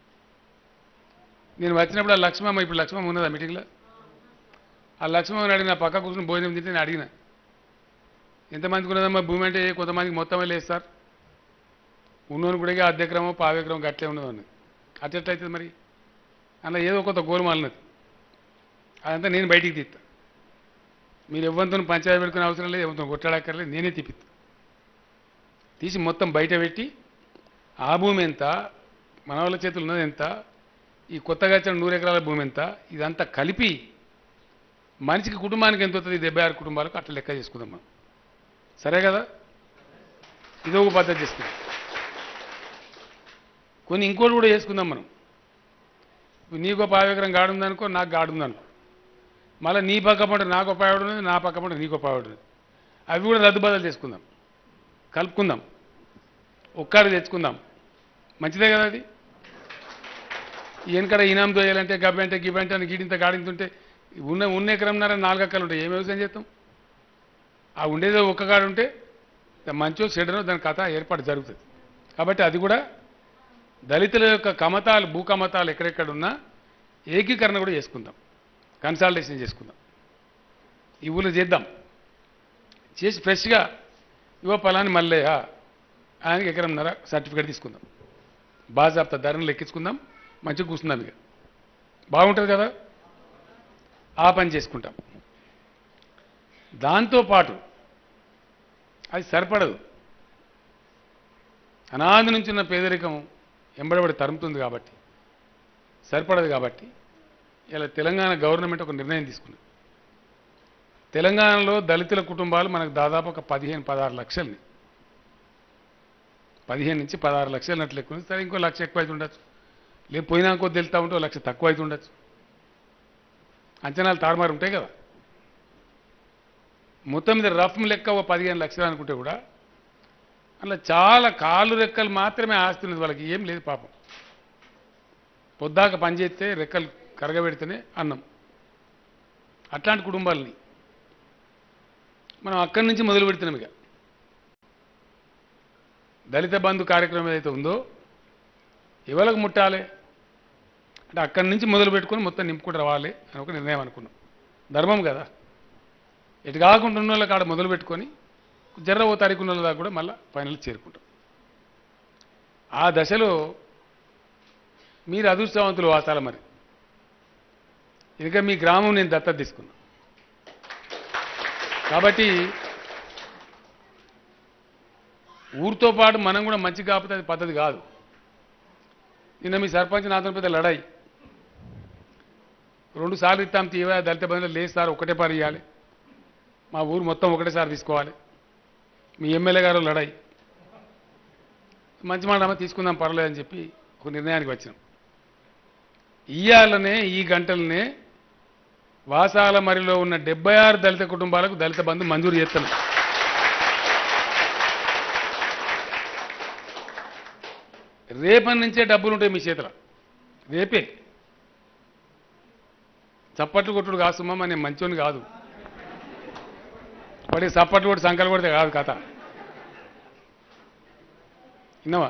నేను వచ్చినప్పుడు ఆ లక్ష్మమ్మ ఇప్పుడు లక్ష్మమ్మ ఉన్నదా మీటింగ్లో ఆ లక్ష్మమ్మని అడిగిన పక్క కూర్చొని భోజనం తింటే నేను అడిగిన ఎంతమందికి ఉన్నదమ్మా భూమి అంటే కొంతమందికి మొత్తమే లేదు సార్ ఉన్నోని కూడా అర్ధ ఎకరమో పావు ఎకరం గట్లే ఉన్నది అన్నది అట్లెట్లయితుంది మరి అలా ఏదో కొంత గోలుమాలినది అదంతా నేను బయటికి తీస్తా మీరు ఎవరితో పంచాయతీ పెట్టుకునే అవసరం లేదు ఎవరితో కొట్లాడక్కర్లేదు నేనే తిప్పిస్తా తీసి మొత్తం బయట పెట్టి ఆ భూమి ఎంత మన వాళ్ళ చేతులు ఉన్నది ఎంత ఈ కొత్తగా వచ్చిన నూరు ఎకరాల భూమి ఎంత ఇదంతా కలిపి మనిషికి కుటుంబానికి ఎంత వస్తుంది డెబ్బై ఆరు కుటుంబాలకు అట్లా లెక్క చేసుకుందాం మనం సరే కదా ఇది ఒక పద్ధతి చేసుకుందాం కొన్ని ఇంకోటి కూడా చేసుకుందాం మనం ఇప్పుడు నీకు ఒక పావు ఎకరం గాడు ఉందనుకో నాకు గాడు ఉందనుకో మళ్ళీ నీ పక్క పంట నాకు ఒక పావుడు ఉన్నది నా పక్క పంట నీకు ఒక పావుడు ఉన్నది అవి కూడా రద్దు బదులు చేసుకుందాం కలుపుకుందాం ఒక్కడి తెచ్చుకుందాం మంచిదే కదా అది వెనకడ ఇనాం దోయాలంటే గబ్బంటే గిబ్బంటే అని గిడింత గాడింతుంటే ఉన్న ఉన్న ఎకరంన్నర నాలుగు అక్కలు ఉంటాయి ఏం వ్యవసాయం చేస్తాం ఆ ఉండేదో ఒక్క కాడు ఉంటే మంచో చెడనో దాని కథ ఏర్పాటు జరుగుతుంది కాబట్టి అది కూడా దళితుల యొక్క కమతాలు భూ కమతాలు ఎక్కడెక్కడ ఉన్నా ఏకీకరణ కూడా చేసుకుందాం కన్సాలిడేషన్ చేసుకుందాం ఈ ఊళ్ళో చేద్దాం చేసి ఫ్రెష్గా ఇవో పలాని మల్లయ్య ఆయనకి ఎకరంన్నర సర్టిఫికేట్ తీసుకుందాం బాజాబ్తా ధరను లెక్కించుకుందాం మంచిగా కూర్చుందాం ఇక బాగుంటుంది కదా ఆ పని చేసుకుంటాం దాంతోపాటు అది సరిపడదు అనాది నుంచి ఉన్న పేదరికం ఎంబడబడి తరుముతుంది కాబట్టి సరిపడదు కాబట్టి ఇలా తెలంగాణ గవర్నమెంట్ ఒక నిర్ణయం తీసుకుంది తెలంగాణలో దళితుల కుటుంబాలు మనకు దాదాపు ఒక పదిహేను పదహారు లక్షల్ని పదిహేను నుంచి పదహారు లక్షలు నట్లు ఎక్కువ ఉంది. సరే ఇంకో లక్ష ఎక్కువ అయితే ఉండొచ్చు లేదు పోయినా కొద్ది వెళ్తా ఉంటే ఓ లక్ష తక్కువ అయితే ఉండొచ్చు అంచనాలు తారుమారు ఉంటాయి కదా మొత్తం మీద రఫ్ లెక్క ఓ పదిహేను లక్షలు అనుకుంటే కూడా అలా చాలా కాళ్ళు రెక్కలు మాత్రమే ఆస్తి ఉన్నది వాళ్ళకి ఏం లేదు పాపం పొద్దాక పని చేస్తే రెక్కలు కరగబెడితేనే అన్నం అట్లాంటి కుటుంబాలని మనం అక్కడి నుంచి మొదలు పెడుతున్నాం ఇక దళిత బంధు కార్యక్రమం ఏదైతే ఉందో ఎవరికి ముట్టాలి అంటే అక్కడి నుంచి మొదలు పెట్టుకొని మొత్తం నింపుకుంటూ రావాలి అని ఒక నిర్ణయం అనుకున్నాం ధర్మం కదా ఎటు కాకుండా ఉన్న వాళ్ళకి ఆడ మొదలు పెట్టుకొని జర్ర ఓ తారీఖు ఉన్న వాళ్ళ దాకా కూడా మళ్ళీ ఫైనల్ చేరుకుంటాం ఆ దశలో మీరు అదృష్టవంతులు వాసాల మరి ఇంకా మీ గ్రామం నేను దత్తత తీసుకున్నా కాబట్టి ఊరితో పాటు మనం కూడా మంచి కాకపోతే అది పద్ధతి కాదు నిన్న మీ సర్పంచ్ నాతో పెద్ద లడాయి రెండు సార్లు ఇస్తాం తీవా దళిత బంధువులు లేదు సార్ ఒకటే పారు ఇవ్వాలి మా ఊరు మొత్తం ఒకటేసారి తీసుకోవాలి మీ ఎమ్మెల్యే గారు లడాయి మంచి మాట అమ్మ తీసుకుందాం పర్లేదని చెప్పి ఒక నిర్ణయానికి వచ్చినాం ఇయ్యాలనే ఈ గంటలనే వాసాల మరిలో ఉన్న డెబ్బై ఆరు దళిత కుటుంబాలకు దళిత బంధు మంజూరు చేస్తున్నాం రేపటి నుంచే డబ్బులు ఉంటాయి మీ చేతిలో రేపే చప్పట్లు కొట్టుడు కాదు సుమ్మా నేను మంచోని కాదు వాడి చప్పట్లు కొట్టి సంకలు కొడితే కాదు కథ విన్నావా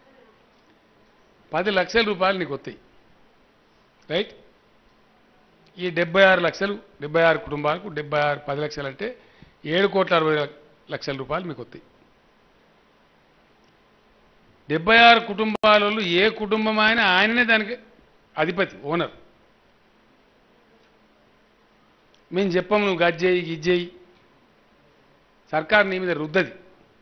పది లక్షల రూపాయలు నీకు వస్తాయి రైట్ ఈ డెబ్బై ఆరు లక్షలు డెబ్బై ఆరు కుటుంబాలకు డెబ్బై ఆరు పది లక్షలు అంటే ఏడు కోట్ల అరవై లక్షల రూపాయలు మీకు వస్తాయి డెబ్బై ఆరు కుటుంబాలలో ఏ కుటుంబం అయినా ఆయననే దానికి అధిపతి ఓనర్ మేము చెప్పాము నువ్వు గజ్జేయి గిజ్జేయి సర్కార్ నీ మీద రుద్దది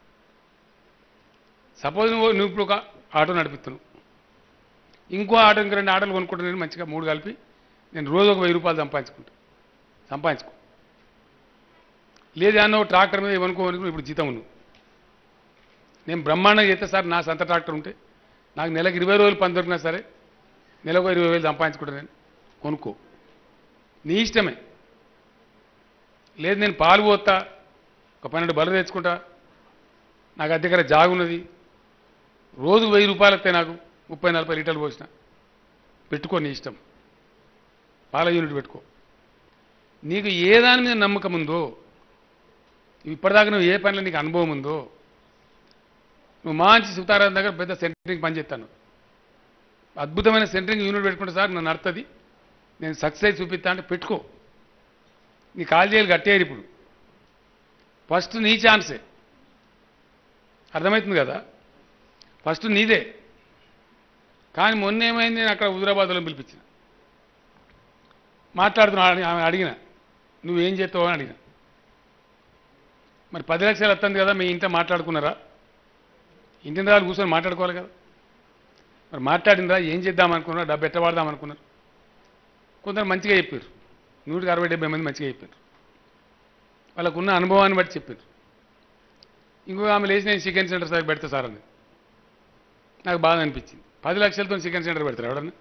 సపోజ్ నువ్వు నువ్వు ఇప్పుడు ఒక ఆటో నడిపిస్తున్నావు ఇంకో ఆటో ఇంక రెండు ఆటోలు కొనుక్కుంటా నేను మంచిగా మూడు కలిపి నేను రోజు ఒక వెయ్యి రూపాయలు సంపాదించుకుంటా సంపాదించుకో లేదు అన్న ట్రాక్టర్ మీద ఏమనుకోవనుకో ఇప్పుడు జీతం నువ్వు నేను బ్రహ్మాండంగా చేస్తే సార్ నా సొంత ట్రాక్టర్ ఉంటే నాకు నెలకు ఇరవై రోజులు పని దొరికినా సరే నెలకు ఇరవై వేలు సంపాదించుకుంటా నేను కొనుక్కో నీ ఇష్టమే లేదు నేను పాలు పోతా ఒక పన్నెండు బలు తెచ్చుకుంటా నాకు అది దగ్గర జాగున్నది రోజుకు వెయ్యి రూపాయలు వస్తాయి నాకు ముప్పై నలభై లీటర్లు పోసిన పెట్టుకో నీ ఇష్టం పాల యూనిట్ పెట్టుకో నీకు ఏ దాని మీద నమ్మకం ఉందో ఇప్పటిదాకా నువ్వు ఏ పనిలో నీకు అనుభవం ఉందో నువ్వు మంచి సుతారాం దగ్గర పెద్ద సెంటరింగ్ పని చేస్తాను అద్భుతమైన సెంటరింగ్ యూనిట్ పెట్టుకుంటే సార్ నన్ను నడుతుంది నేను సక్సెస్ చూపిస్తా అంటే పెట్టుకో నీ కాల్ చేయాలి కట్టేయారు ఇప్పుడు ఫస్ట్ నీ ఛాన్సే అర్థమవుతుంది కదా ఫస్ట్ నీదే కానీ మొన్న ఏమైంది నేను అక్కడ హుజరాబాద్లో పిలిపించిన మాట్లాడుతున్నా ఆమె అడిగిన నువ్వేం చేస్తావు అని అడిగిన మరి పది లక్షలు వస్తుంది కదా మీ ఇంట్లో మాట్లాడుకున్నారా ఇంటి దగ్గర కూర్చొని మాట్లాడుకోవాలి కదా మరి మాట్లాడినరా ఏం చేద్దాం అనుకున్నారా డబ్బు ఎట్ట వాడదాం అనుకున్నారు కొందరు మంచిగా చెప్పారు నూటికి అరవై డెబ్బై మంది మంచిగా చెప్పారు వాళ్ళకున్న అనుభవాన్ని బట్టి చెప్పారు ఇంకో ఆమె లేచి నేను చికెన్ సెంటర్ సార్ పెడతా సార్ అని నాకు బాగా అనిపించింది పది లక్షలతో చికెన్ సెంటర్ పెడతారు ఎవడన్నా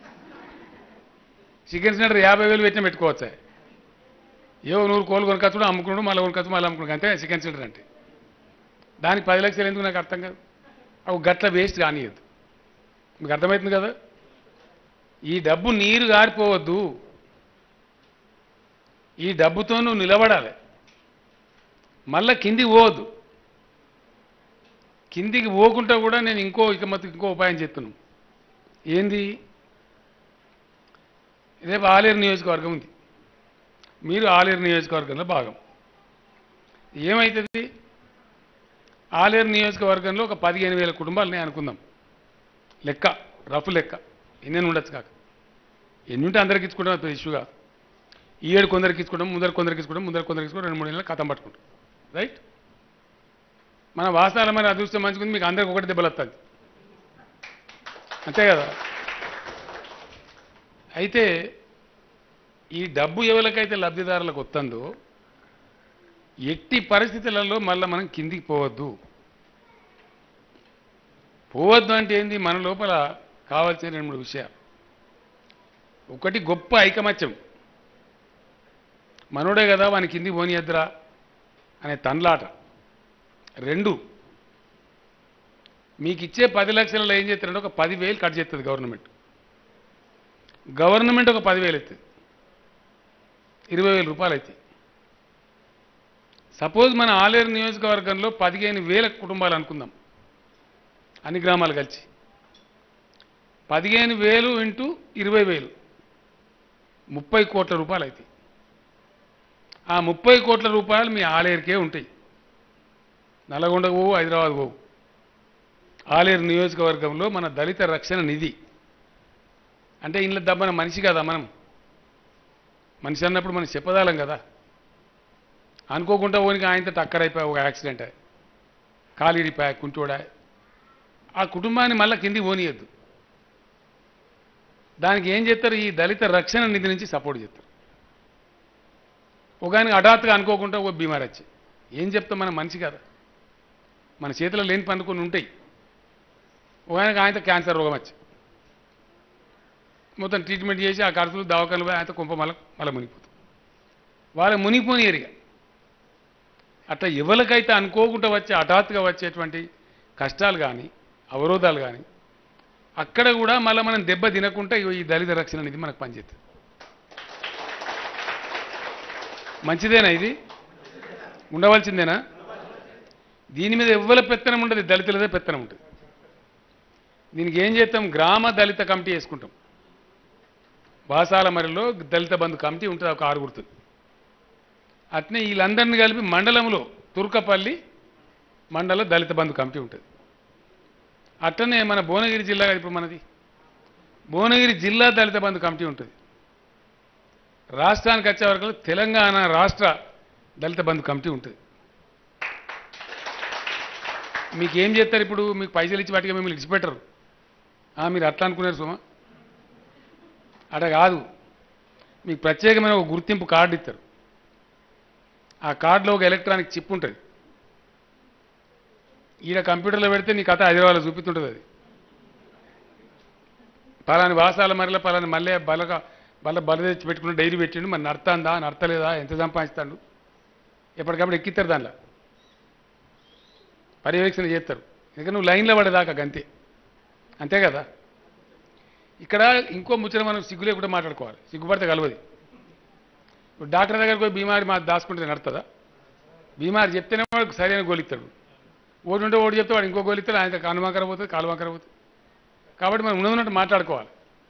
చికెన్ సెంటర్ యాభై వేలు పెట్టినా పెట్టుకోవచ్చా ఏవో నూరు కోళ్ళు కొనుకొచ్చుడు అమ్ముకున్నాడు మళ్ళీ కొనుకొచ్చు మళ్ళీ అమ్ముకున్నాడు అంతే చికెన్ సెంటర్ అంటే దానికి పది లక్షలు ఎందుకు నాకు అర్థం కాదు అవి గట్ల వేస్ట్ కానియద్దు మీకు అర్థమవుతుంది కదా ఈ డబ్బు నీరు గారిపోవద్దు ఈ డబ్బుతో నువ్వు నిలబడాలి మళ్ళా కిందికి పోవద్దు కిందికి పోకుండా కూడా నేను ఇంకో ఇక మొత్తం ఇంకో ఉపాయం చెప్తున్నాను ఏంది రేపు ఆలేరు నియోజకవర్గం ఉంది మీరు ఆలేరు నియోజకవర్గంలో భాగం ఏమవుతుంది ఆలేరు నియోజకవర్గంలో ఒక పదిహేను వేల కుటుంబాలని అనుకుందాం లెక్క రఫ్ లెక్క ఎన్ని ఉండొచ్చు కాక ఎన్ని ఉంటే అందరికి ఇచ్చుకుంటాం అది ఇష్యూగా ఈ ఏడు కొందరికి ఇచ్చుకుంటాం ముందర కొందరికి ఇచ్చుకుంటాం ముందర కొందరికి ఇచ్చుకుంటాం రెండు మూడు నెలలు కథం పట్టుకుంటాం రైట్ మన వాస్తవాల మరి అదృష్టం మంచుకుంది మీకు అందరికి ఒకటి దెబ్బలు వస్తుంది అంతే కదా అయితే ఈ డబ్బు ఎవరికైతే లబ్ధిదారులకు వస్తుందో ఎట్టి పరిస్థితులలో మళ్ళీ మనం కిందికి పోవద్దు పోవద్దు అంటే ఏంది మన లోపల కావాల్సిన రెండు మూడు విషయాలు ఒకటి గొప్ప ఐకమత్యం మనోడే కదా వాని కింది పోనీయద్దురా అనే తండ్లాట రెండు మీకు ఇచ్చే పది లక్షలలో ఏం చేస్తారంటే ఒక పదివేలు కట్ చేస్తుంది గవర్నమెంట్ గవర్నమెంట్ ఒక పదివేలు అవుతుంది ఇరవై వేల రూపాయలు అవుతాయి సపోజ్ మన ఆలేరు నియోజకవర్గంలో పదిహేను వేల కుటుంబాలు అనుకుందాం అన్ని గ్రామాలు కలిసి పదిహేను వేలు ఇంటూ ఇరవై వేలు ముప్పై కోట్ల రూపాయలు అవుతాయి ఆ ముప్పై కోట్ల రూపాయలు మీ ఆలేరుకే ఉంటాయి నల్గొండ పోవు హైదరాబాద్ పోవు ఆలేరు నియోజకవర్గంలో మన దళిత రక్షణ నిధి అంటే ఇంట్లో దబ్బన మనిషి కదా మనం మనిషి అన్నప్పుడు మనం చెప్పదాలం కదా అనుకోకుండా ఓనికి ఆయనతో టక్కరైపోయా ఒక యాక్సిడెంట్ కాలిడిపోయా కుంటోడా ఆ కుటుంబాన్ని మళ్ళీ కింది పోనీయద్దు దానికి ఏం చేస్తారు ఈ దళిత రక్షణ నిధి నుంచి సపోర్ట్ చేస్తారు ఒక ఆయనకి హఠాత్తుగా అనుకోకుండా ఓ బీమార్ వచ్చి ఏం చెప్తాం మన మనిషి కదా మన చేతిలో లేని పనులు కొన్ని ఉంటాయి ఒక ఆయనకి ఆయనతో క్యాన్సర్ రోగం వచ్చి మొత్తం ట్రీట్మెంట్ చేసి ఆ ఖర్చులు దవాఖాలు పోయి ఆయనతో కుంప మళ్ళీ మళ్ళీ మునిగిపోతుంది వాళ్ళకి మునిగిపోని ఎరిగా అట్లా ఎవరికైతే అనుకోకుండా వచ్చే హఠాత్తుగా వచ్చేటువంటి కష్టాలు కానీ అవరోధాలు కానీ అక్కడ కూడా మళ్ళీ మనం దెబ్బ తినకుండా ఇగో ఈ దళిత రక్షణ నిధి మనకు పనిచేస్తుంది మంచిదేనా ఇది ఉండవలసిందేనా దీని మీద ఎవ్వల పెత్తనం ఉండదు దళితులదే పెత్తనం ఉంటుంది దీనికి ఏం చేస్తాం గ్రామ దళిత కమిటీ వేసుకుంటాం బాసాల మరిలో దళిత బంధు కమిటీ ఉంటుంది ఒక ఆరుగురుతో అట్నే వీళ్ళందరినీ కలిపి మండలంలో తుర్కపల్లి మండల దళిత బంధు కమిటీ ఉంటుంది అట్లనే మన భువనగిరి జిల్లా కదా ఇప్పుడు మనది భువనగిరి జిల్లా దళిత బంధు కమిటీ ఉంటుంది రాష్ట్రానికి వచ్చే వరకు తెలంగాణ రాష్ట్ర దళిత బంధు కమిటీ ఉంటుంది మీకు ఏం చేస్తారు ఇప్పుడు మీకు పైసలు ఇచ్చి వాటికి మిమ్మల్ని ఇచ్చిపెట్టరు ఆ, మీరు అట్లా అనుకున్నారు సుమా అట కాదు మీకు ప్రత్యేకమైన ఒక గుర్తింపు కార్డు ఇస్తారు ఆ కార్డులో ఒక ఎలక్ట్రానిక్ చిప్ ఉంటుంది ఈడ కంప్యూటర్లో పెడితే నీ కథ హైదరాబాద్లో చూపిస్తుంటుంది అది పలాని వాసాల మరిలో పలాని మళ్ళీ బలగా బల బల తెచ్చి పెట్టుకుని డైరీ పెట్టిండు మరి నడతాందా నడతలేదా ఎంత సంపాదిస్తాడు ఎప్పటికప్పుడు ఎక్కిస్తారు దానిలో పర్యవేక్షణ చేస్తారు ఎందుకంటే నువ్వు లైన్లో పడేదాకా గంతే అంతే కదా ఇక్కడ ఇంకో ముచ్చట మనం సిగ్గు లేకుండా మాట్లాడుకోవాలి సిగ్గుపడితే కలవది ఇప్పుడు డాక్టర్ దగ్గరకు పోయి బీమారి మా దాచుకుంటే నడుతుందా బీమారి చెప్తేనే వాడికి సరైన గోలిస్తాడు ఓడి ఉంటే ఓడి చెప్తే వాడు ఇంకో గోలిస్తాడు ఆయన కాను వంకర పోతుంది కాలు వంకర పోతుంది కాబట్టి మనం ఉన్నదన్నట్టు మాట్లాడుకోవాలి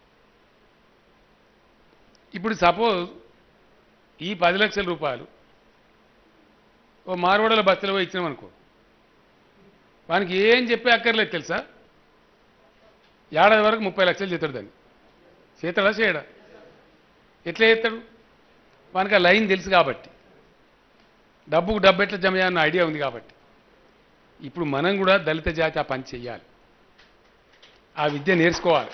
ఇప్పుడు సపోజ్ ఈ పది లక్షల రూపాయలు ఓ మార్వాడల బస్తీలో పోయి ఇచ్చినాం అనుకో వానికి ఏం చెప్పే అక్కర్లేదు తెలుసా ఏడాది వరకు ముప్పై లక్షలు చేస్తాడు దాన్ని చేస్తాడా చేయడా ఎట్లా చేస్తాడు వానికి ఆ లైన్ తెలుసు కాబట్టి డబ్బుకు డబ్బు ఎట్లా జమ చేయాలన్న ఐడియా ఉంది కాబట్టి ఇప్పుడు మనం కూడా దళిత జాతి ఆ పని చెయ్యాలి ఆ విద్య నేర్చుకోవాలి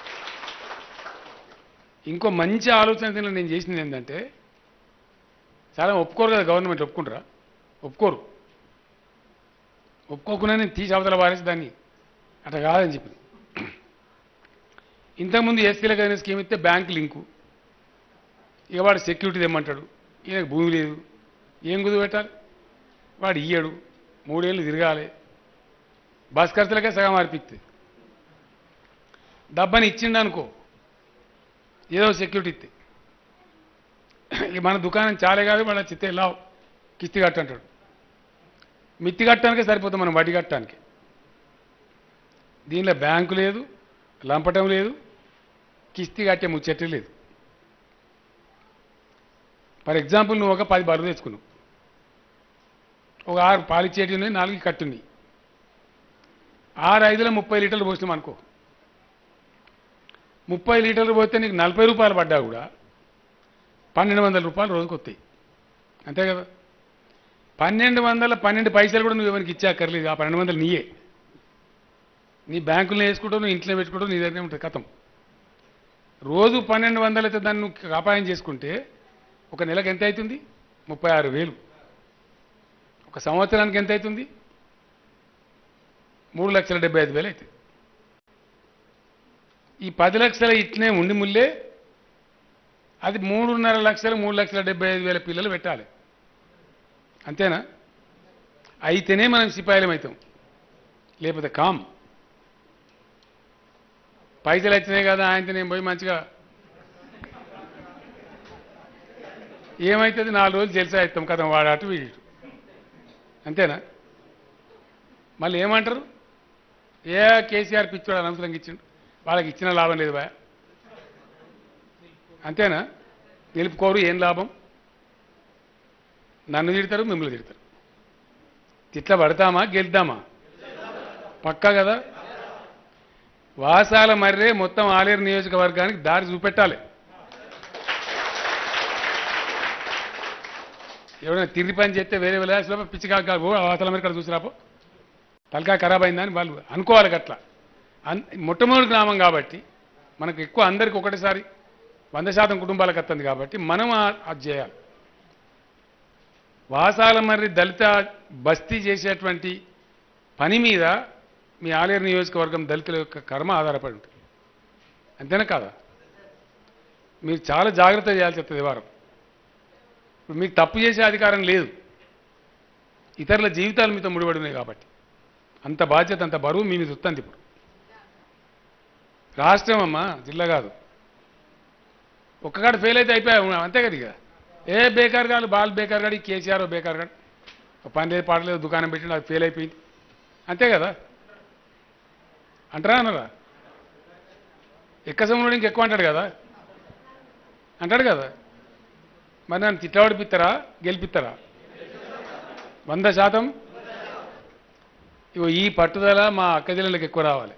ఇంకో మంచి ఆలోచన దీనిలో నేను చేసింది ఏంటంటే చాలా ఒప్పుకోరు కదా గవర్నమెంట్ ఒప్పుకుంటారా ఒప్పుకోరు ఒప్పుకోకుండా నేను తీసి అవతల పారేసి దాన్ని అట్లా కాదని చెప్పింది ఇంతకుముందు ఎస్సీలకు అయిన స్కీమ్ ఇస్తే బ్యాంక్ లింకు ఇక వాడు సెక్యూరిటీ తెమ్మంటాడు ఈయనకు భూమి లేదు ఏం కుదురు పెట్టాలి వాడు ఇయ్యడు మూడేళ్ళు తిరగాలి బస్ ఖర్చులకే సగం అర్పిస్తుంది డబ్బని ఇచ్చిండు అనుకో ఏదో సెక్యూరిటీ ఇస్తే ఇక మన దుకాణం చాలే కాదు వాళ్ళ చిత్తే లావు కిస్తి కట్టంటాడు మిత్తి కట్టడానికే సరిపోతుంది మనం వడ్డీ కట్టడానికి దీనిలో బ్యాంకు లేదు లంపటం లేదు కిస్తి కట్టే ముచ్చట్టు లేదు ఫర్ ఎగ్జాంపుల్ నువ్వు ఒక పది బరువు తెచ్చుకున్నావు ఒక ఆరు పాలిచ్చేటి ఉన్నాయి నాలుగు కట్టున్నాయి ఆరు ఐదులో ముప్పై లీటర్లు పోసినాం అనుకో ముప్పై లీటర్లు పోతే నీకు నలభై రూపాయలు పడ్డా కూడా పన్నెండు వందల రూపాయలు రోజుకు వస్తాయి అంతే కదా పన్నెండు వందల పన్నెండు పైసలు కూడా నువ్వు ఎవరికి ఇచ్చాకర్లేదు ఆ పన్నెండు వందలు నీయే నీ బ్యాంకులో వేసుకుంటావు నువ్వు ఇంట్లో పెట్టుకుంటావు నీ దగ్గరే ఉంటుంది కథం రోజు పన్నెండు వందలు అయితే దాన్ని నువ్వు అపాయం చేసుకుంటే ఒక నెలకు ఎంత అవుతుంది ముప్పై ఆరు వేలు ఒక సంవత్సరానికి ఎంత అవుతుంది మూడు లక్షల డెబ్బై ఐదు వేలు అవుతుంది ఈ పది లక్షల ఇట్నే ఉండి ముల్లే అది మూడున్నర లక్షలు మూడు లక్షల డెబ్బై ఐదు వేల పిల్లలు పెట్టాలి అంతేనా అయితేనే మనం సిపాయిలం అవుతాం లేకపోతే కామ్ పైసలు వచ్చినాయి కదా ఆయనతో నేను పోయి మంచిగా ఏమవుతుంది నాలుగు రోజులు జల్సా అవుతాం కదా వాడు అటు వీడు ఇటు. అంతేనా మళ్ళీ ఏమంటారు ఏ కేసీఆర్ పిచ్చోడు అనవసరంగా ఇచ్చిండు వాళ్ళకి ఇచ్చిన లాభం లేదు బా అంతేనా నిలుపుకోరు ఏం లాభం నన్ను తిడతారు మిమ్మల్ని తిడతారు తిట్ల పడతామా గెలుద్దామా పక్కా కదా వాసాల మర్రే మొత్తం ఆలేరు నియోజకవర్గానికి దారి చూపెట్టాలి ఎవరైనా తిరిగి పని చేస్తే వేరే విలాసలో పిచ్చిగా వాసాల మరి ఇక్కడ చూసిరాపో తలకాయ ఖరాబ్ అయిందని వాళ్ళు అనుకోవాలి గట్లా అన్ మొట్టమొదటి గ్రామం కాబట్టి మనకు ఎక్కువ అందరికి ఒకటేసారి వంద శాతం కుటుంబాలకు వస్తుంది కాబట్టి మనం ఆ- అది చేయాలి వాసాల మర్రి దళిత బస్తీ చేసేటువంటి పని మీద మీ ఆలేరు నియోజకవర్గం దళితుల యొక్క కర్మ ఆధారపడి ఉంటుంది అంతేనా కాదా మీరు చాలా జాగ్రత్త చేయాల్సి వస్తుంది ఈ వారం ఇప్పుడు మీకు తప్పు చేసే అధికారం లేదు ఇతరుల జీవితాలు మీతో ముడిపడి ఉన్నాయి కాబట్టి అంత బాధ్యత అంత బరువు మీ మీద వస్తుంది ఇప్పుడు రాష్ట్రం అమ్మా జిల్లా కాదు ఒక్కగాడు ఫెయిల్ అయితే అయిపోయా అంతే కదా ఇక ఏ బేకార్ గాడు బాల్ బేకార్ గాడు ఈ కేసీఆర్ ఓ బేకార్ గాడు ఒక పని లేదు పాడలేదు దుకాణం పెట్టిండు అది ఫెయిల్ అయిపోయింది అంతే కదా అంటారా అనరా ఎక్క సమయంలో ఇంకెక్కువ అంటాడు కదా అంటాడు కదా మరి నన్ను తిట్టబడిపిస్తారా గెలిపిస్తారా వంద శాతం ఇగో ఈ పట్టుదల మా అక్క జిల్లలకు ఎక్కువ రావాలి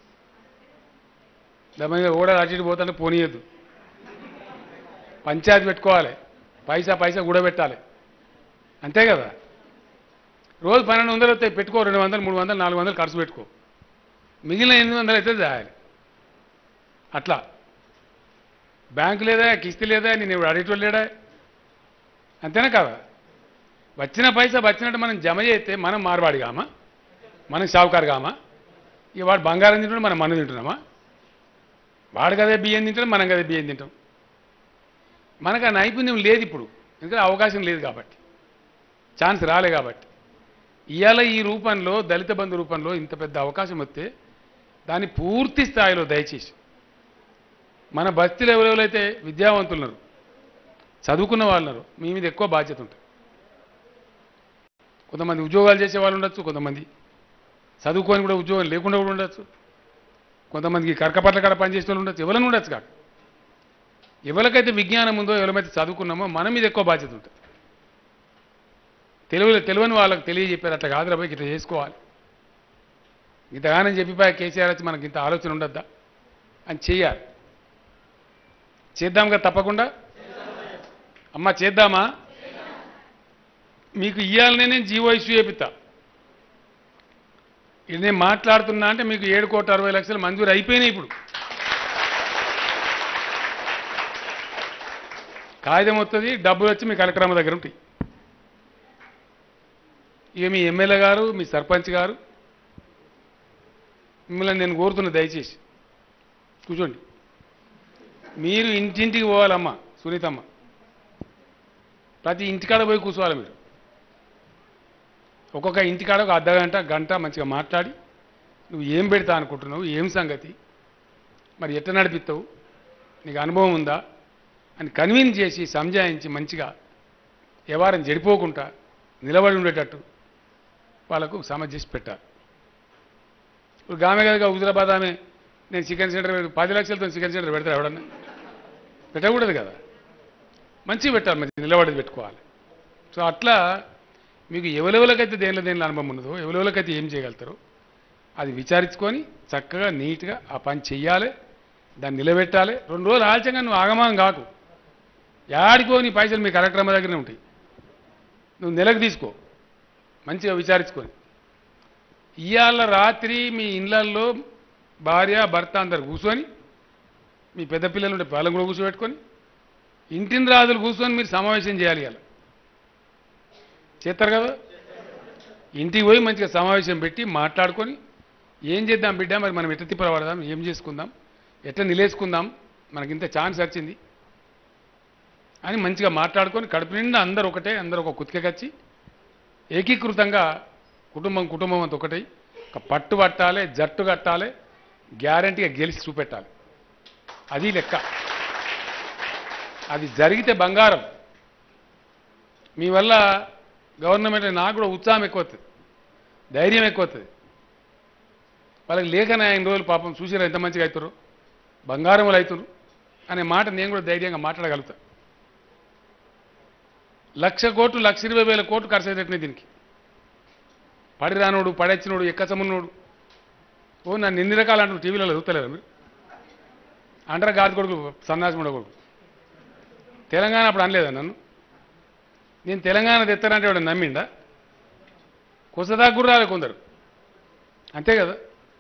దాని కూడా అటు ఇటు పోతానే పోనీయద్దు పంచాయతీ పెట్టుకోవాలి పైసా పైసా కూడబెట్టాలి అంతే కదా రోజు పన్నెండు వందలు వస్తాయి పెట్టుకో రెండు వందలు మూడు వందలు నాలుగు వందలు ఖర్చు పెట్టుకో మిగిలిన ఎనిమిది వందలు అయితే దాయాలి అట్లా బ్యాంకు లేదా కిస్తీ లేదా నేను ఇప్పుడు అడిగేటోళ్ళు లేడా అంతేనా కదా వచ్చిన పైసా వచ్చినట్టు మనం జమ చేస్తే మనం మారవాడిగామా మనం షావుకారుగామా ఇక వాడు బంగారం తింటాడు మనం మనం తింటున్నామా వాడు కదే బియ్యం తింటాడు మనం కదే బియ్యం తింటాం మనకు ఆ నైపుణ్యం లేదు ఇప్పుడు ఎందుకంటే అవకాశం లేదు కాబట్టి ఛాన్స్ రాలే కాబట్టి ఇవాళ ఈ రూపంలో దళిత బంధు రూపంలో ఇంత పెద్ద అవకాశం వస్తే దాన్ని పూర్తి స్థాయిలో దయచేసి మన బస్తీలో ఎవరెవరైతే విద్యావంతులు ఉన్నారు చదువుకున్న వాళ్ళు ఉన్నారు మీ మీద ఎక్కువ బాధ్యత ఉంటుంది కొంతమంది ఉద్యోగాలు చేసే వాళ్ళు ఉండొచ్చు కొంతమంది చదువుకొని కూడా ఉద్యోగం లేకుండా కూడా ఉండొచ్చు కొంతమందికి కరకపట్ల కాడ పనిచేసే వాళ్ళు ఉండొచ్చు ఎవరైనా ఉండొచ్చు కాదు ఎవరికైతే విజ్ఞానం ఉందో ఎవరైతే చదువుకున్నామో మన మీద ఎక్కువ బాధ్యత ఉంటుంది తెలుగు తెలియని వాళ్ళకి తెలియజెప్పారు అట్లా కాదురా పోయి ఇట్లా చేసుకోవాలి ఇంతగానం చెప్పిపోయా కేసీఆర్ వచ్చి మనకి ఇంత ఆలోచన ఉండద్దా అని చెయ్యాలి చేద్దాం కదా తప్పకుండా అమ్మ చేద్దామా మీకు ఇవ్వాలనే నేను జీవో ఇష్యూ చేపిస్తా ఇది నేను మాట్లాడుతున్నా అంటే మీకు ఏడు కోట్ల అరవై లక్షలు మంజూరు అయిపోయినాయి ఇప్పుడు కాగితం వస్తుంది డబ్బులు వచ్చి మీ కలెక్టర్ అమ్మ దగ్గర ఉంటాయి ఇక మీ ఎమ్మెల్యే గారు మీ సర్పంచ్ గారు మిమ్మల్ని నేను కోరుతున్నా దయచేసి కూర్చోండి మీరు ఇంటింటికి పోవాలమ్మా సునీతమ్మ ప్రతి ఇంటికాడ పోయి కూర్చోవాలి మీరు ఒక్కొక్క ఇంటికాడ ఒక అర్ధ గంట గంట మంచిగా మాట్లాడి నువ్వు ఏం పెడతా అనుకుంటున్నావు ఏం సంగతి మరి ఎట్లా నడిపిస్తావు నీకు అనుభవం ఉందా అని కన్విన్స్ చేసి సంజాయించి మంచిగా వ్యవహారం చెడిపోకుండా నిలబడి ఉండేటట్టు వాళ్ళకు సమస్య చేసి పెట్టాలి ఇప్పుడు గామె కదా హుజరాబాద్ ఆమె నేను చికెన్ సెంటర్ పెడతా- పది లక్షలతో చికెన్ సెంటర్ పెడతారు ఎవడన్నా పెట్టకూడదు కదా మంచిగా పెట్టాలి మంచి నిలబడేది పెట్టుకోవాలి సో అట్లా మీకు ఎవరెవరికైతే దేనిలో దేనిలో అనుభవం ఉన్నదో ఎవరెవరికైతే ఏం చేయగలుగుతారో అది విచారించుకొని చక్కగా నీట్గా ఆ పని చెయ్యాలి దాన్ని నిలబెట్టాలి రెండు రోజులు ఆలస్యంగా నువ్వు ఆగమాగం కాకు యాడికో నీ పైసలు మీ కలెక్టర్ అమ్మ దగ్గరనే ఉంటాయి నువ్వు నెలకు తీసుకో మంచిగా విచారించుకొని ఇవాళ రాత్రి మీ ఇళ్ళల్లో భార్య భర్త అందరు కూర్చొని మీ పెద్ద పిల్లలు ఉంటే వాళ్ళని కూడా కూర్చోబెట్టుకొని ఇంటిని రాజులు కూర్చొని మీరు సమావేశం చేయాలి ఇవాళ చేస్తారు కదా ఇంటికి పోయి మంచిగా సమావేశం పెట్టి మాట్లాడుకొని ఏం చేద్దాం బిడ్డ మరి మనం ఎట్ట తిప్పలపడదాం ఏం చేసుకుందాం ఎట్లా నిలేసుకుందాం మనకి ఇంత ఛాన్స్ వచ్చింది అని మంచిగా మాట్లాడుకొని కడుపు నిండా అందరూ ఒకటే అందరూ ఒక కుతికచ్చి ఏకీకృతంగా కుటుంబం కుటుంబం అంతా ఒకటై ఒక పట్టు పట్టాలి జట్టు కట్టాలి గ్యారంటీగా గెలిచి చూపెట్టాలి అది లెక్క అది జరిగితే బంగారం మీ వల్ల గవర్నమెంట్ నాకు కూడా ఉత్సాహం ఎక్కువ అవుతుంది ధైర్యం ఎక్కువ అవుతుంది వాళ్ళకి లేకనే ఆయన రోజులు పాపం చూసిరా ఎంత మంచిగా అవుతారు బంగారములు అవుతారు అనే మాట నేను కూడా ధైర్యంగా మాట్లాడగలుగుతా లక్ష కోట్లు లక్ష ఇరవై వేల కోట్లు ఖర్చు అయ్యేటట్టునే దీనికి పడిరానోడు పడెచ్చినోడు ఎక్కసమున్నోడు ఓ నన్ను ఎన్ని రకాలు అంటారు టీవీలలో చూస్తలేరు మీరు అంటారా గాది కొడుకు సన్నాసముడ కొడుకు తెలంగాణ అప్పుడు అనలేదా నన్ను నేను తెలంగాణ తెస్తానంటే వాడు నమ్మిండా కుసదా గుర్రాలే కొందరు అంతే కదా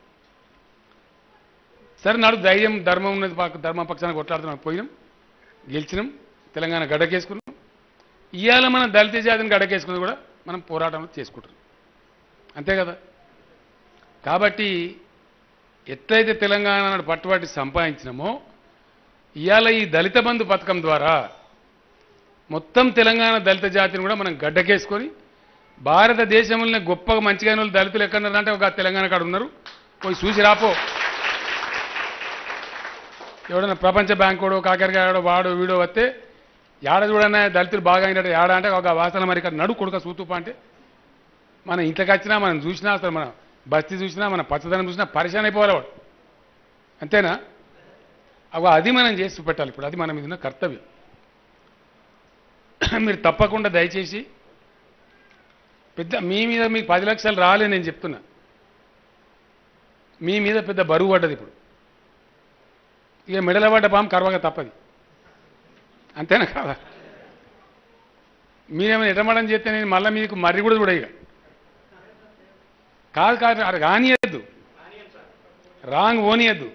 సరే నాడు ధైర్యం ధర్మం ఉన్నది పాక- ధర్మ పక్షాన కొట్లాడుతున్నాం పోయినాం గెలిచినాం తెలంగాణ గడ్డకేసుకున్నాం ఇవాళ మనం దళిత జాతిని గడ్డకేసుకున్నది కూడా మనం పోరాటం చేసుకుంటున్నాం అంతే కదా కాబట్టి ఎట్లయితే తెలంగాణ నాడు పట్టుబట్టి సంపాదించినామో ఇవాళ ఈ దళిత బంధు పథకం ద్వారా మొత్తం తెలంగాణ దళిత జాతిని కూడా మనం గడ్డకేసుకొని భారతదేశంలోనే గొప్పగా మంచిగా అయిన వాళ్ళు దళితులు ఎక్కడున్నారు అంటే ఒక తెలంగాణ కాడ ఉన్నారు పోయి చూసి రాపో ఎవడన్నా ప్రపంచ బ్యాంక్ వాడు కాకరకాయడో వాడు వీడో వస్తే ఏడ చూడన్నా దళితులు బాగా అయినట్టు ఏడ అంటే ఒక వాసన మరి ఇక్కడ నడు కొడుక సూతుప అంటే మన ఇంట్లోకి వచ్చినా మనం చూసినా అసలు మన బస్తీ చూసినా మన పచ్చదనం చూసినా పరిశాన్ అయిపోవాలి వాడు అంతేనా అవ అది మనం చేసి పెట్టాలి ఇప్పుడు అది మన మీద ఉన్న కర్తవ్యం మీరు తప్పకుండా దయచేసి పెద్ద మీ మీద మీకు పది లక్షలు రాలే నేను చెప్తున్నా మీ మీద పెద్ద బరువు పడ్డది ఇప్పుడు ఇక మెడల పడ్డ పాము కరవగా తప్పది అంతేనా కాదా మీరేమైనా ఎటమడం చేస్తే నేను మళ్ళీ మీకు మర్రి కూడా చూడ ఇక కాదు కాదు అది రానియద్దు రాంగ్ ఓనియద్దు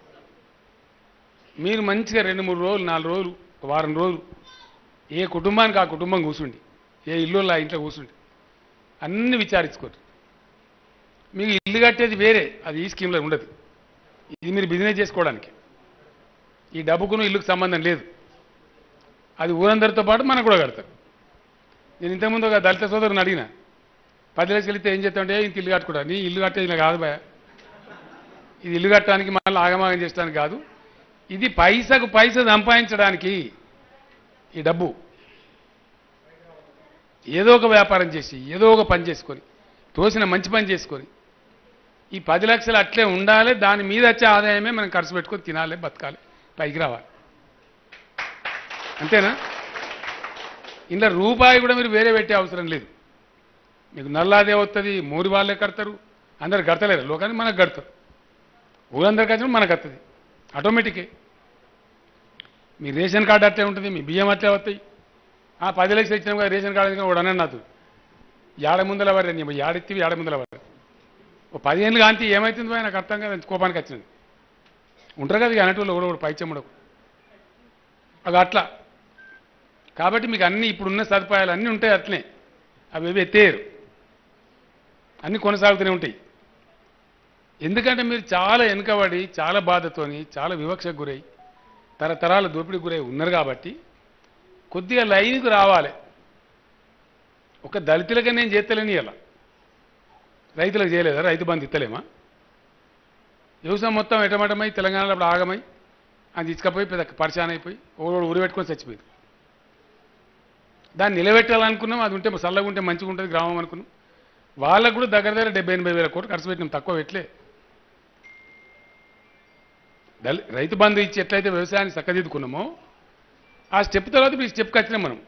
మీరు మంచిగా రెండు మూడు రోజులు నాలుగు రోజులు ఒక వారం రోజులు ఏ కుటుంబానికి ఆ కుటుంబం కూర్చుండి ఏ ఇల్లు ఆ ఇంట్లో కూర్చుండి అన్ని విచారించుకోరు మీకు ఇల్లు కట్టేది వేరే అది ఈ స్కీమ్లో ఉండదు ఇది మీరు బిజినెస్ చేసుకోవడానికి ఈ డబ్బుకును ఇల్లుకు సంబంధం లేదు అది ఊరందరితో పాటు మనకు కూడా కడతారు నేను ఇంతకుముందు ఒక దళిత సోదరుని అడిగిన పది లక్షలు ఇస్తే ఏం చేస్తామంటే ఇంత ఇల్లు కట్టుకుంటా నీ ఇల్లు కట్టేది నాకు కాదు భయ ఇది ఇల్లు కట్టడానికి మళ్ళీ ఆగమాగం చేయడానికి కాదు ఇది పైసకు పైస సంపాదించడానికి ఈ డబ్బు ఏదో ఒక వ్యాపారం చేసి ఏదో ఒక పని చేసుకొని తోసిన మంచి పని చేసుకొని ఈ పది లక్షలు అట్లే ఉండాలి దాని మీద వచ్చే ఆదాయమే మనం ఖర్చు పెట్టుకొని తినాలి బతకాలి పైకి రావాలి అంతేనా ఇంట్లో రూపాయి కూడా మీరు వేరే పెట్టే అవసరం లేదు మీకు నల్లాదే వస్తుంది మూడు వాళ్ళే కడతారు అందరు కడతలేరు లోకాన్ని మనకు కడతారు ఊరందరికి వచ్చిన మనకు వస్తుంది ఆటోమేటికే మీ రేషన్ కార్డు అట్లే ఉంటుంది మీ బియ్యం అట్లే వస్తాయి ఆ పది లక్షలు ఇచ్చినాం కదా రేషన్ కార్డు వాడు అన్నాడు నాతో ఏడ ముందల వారు నీ ఏడెత్తివి ఏడ ముందల వారు ఓ పదిహేనులు కాంతి ఏమవుతుంది భయ్ నాకు అర్థం కాదు కోపానికి వచ్చింది ఉంటారు కదా ఇక అనేటోళ్ళు కూడా కూడా పైచెమ్మడకు అది అట్లా కాబట్టి మీకు అన్ని ఇప్పుడున్న సదుపాయాలు అన్నీ ఉంటాయి అట్లనే అవి ఏవి ఎత్తేయరు అన్నీ కొనసాగుతూనే ఉంటాయి ఎందుకంటే మీరు చాలా వెనుకబడి చాలా బాధతోని చాలా వివక్షకు గురై తరతరాల దోపిడీకి గురై ఉన్నారు కాబట్టి కొద్దిగా లైన్కు రావాలి ఒక దళితులకే నేను చేస్తలేని ఇలా రైతులకు చేయలేదా రైతు బంధు ఇస్తలేమా వ్యవసాయం మొత్తం ఎటమటమై తెలంగాణలో అప్పుడు ఆగమై అది తీసుకపోయి పెద్ద పరిశాన్ అయిపోయి ఓడు ఊరు పెట్టుకొని చచ్చిపోయింది దాన్ని నిలబెట్టాలనుకున్నాం అది ఉంటే చల్లగా ఉంటే మంచిగా ఉంటుంది గ్రామం అనుకున్నాం వాళ్ళకు కూడా దగ్గర దగ్గర డెబ్బై ఎనభై వేల కోట్లు ఖర్చు పెట్టినాం తక్కువ పెట్టలే దళి రైతు బంధు ఇచ్చి ఎట్లయితే వ్యవసాయాన్ని చక్కదిద్దుకున్నామో ఆ స్టెప్ తర్వాత ఇప్పుడు ఈ స్టెప్కి వచ్చినాం మనం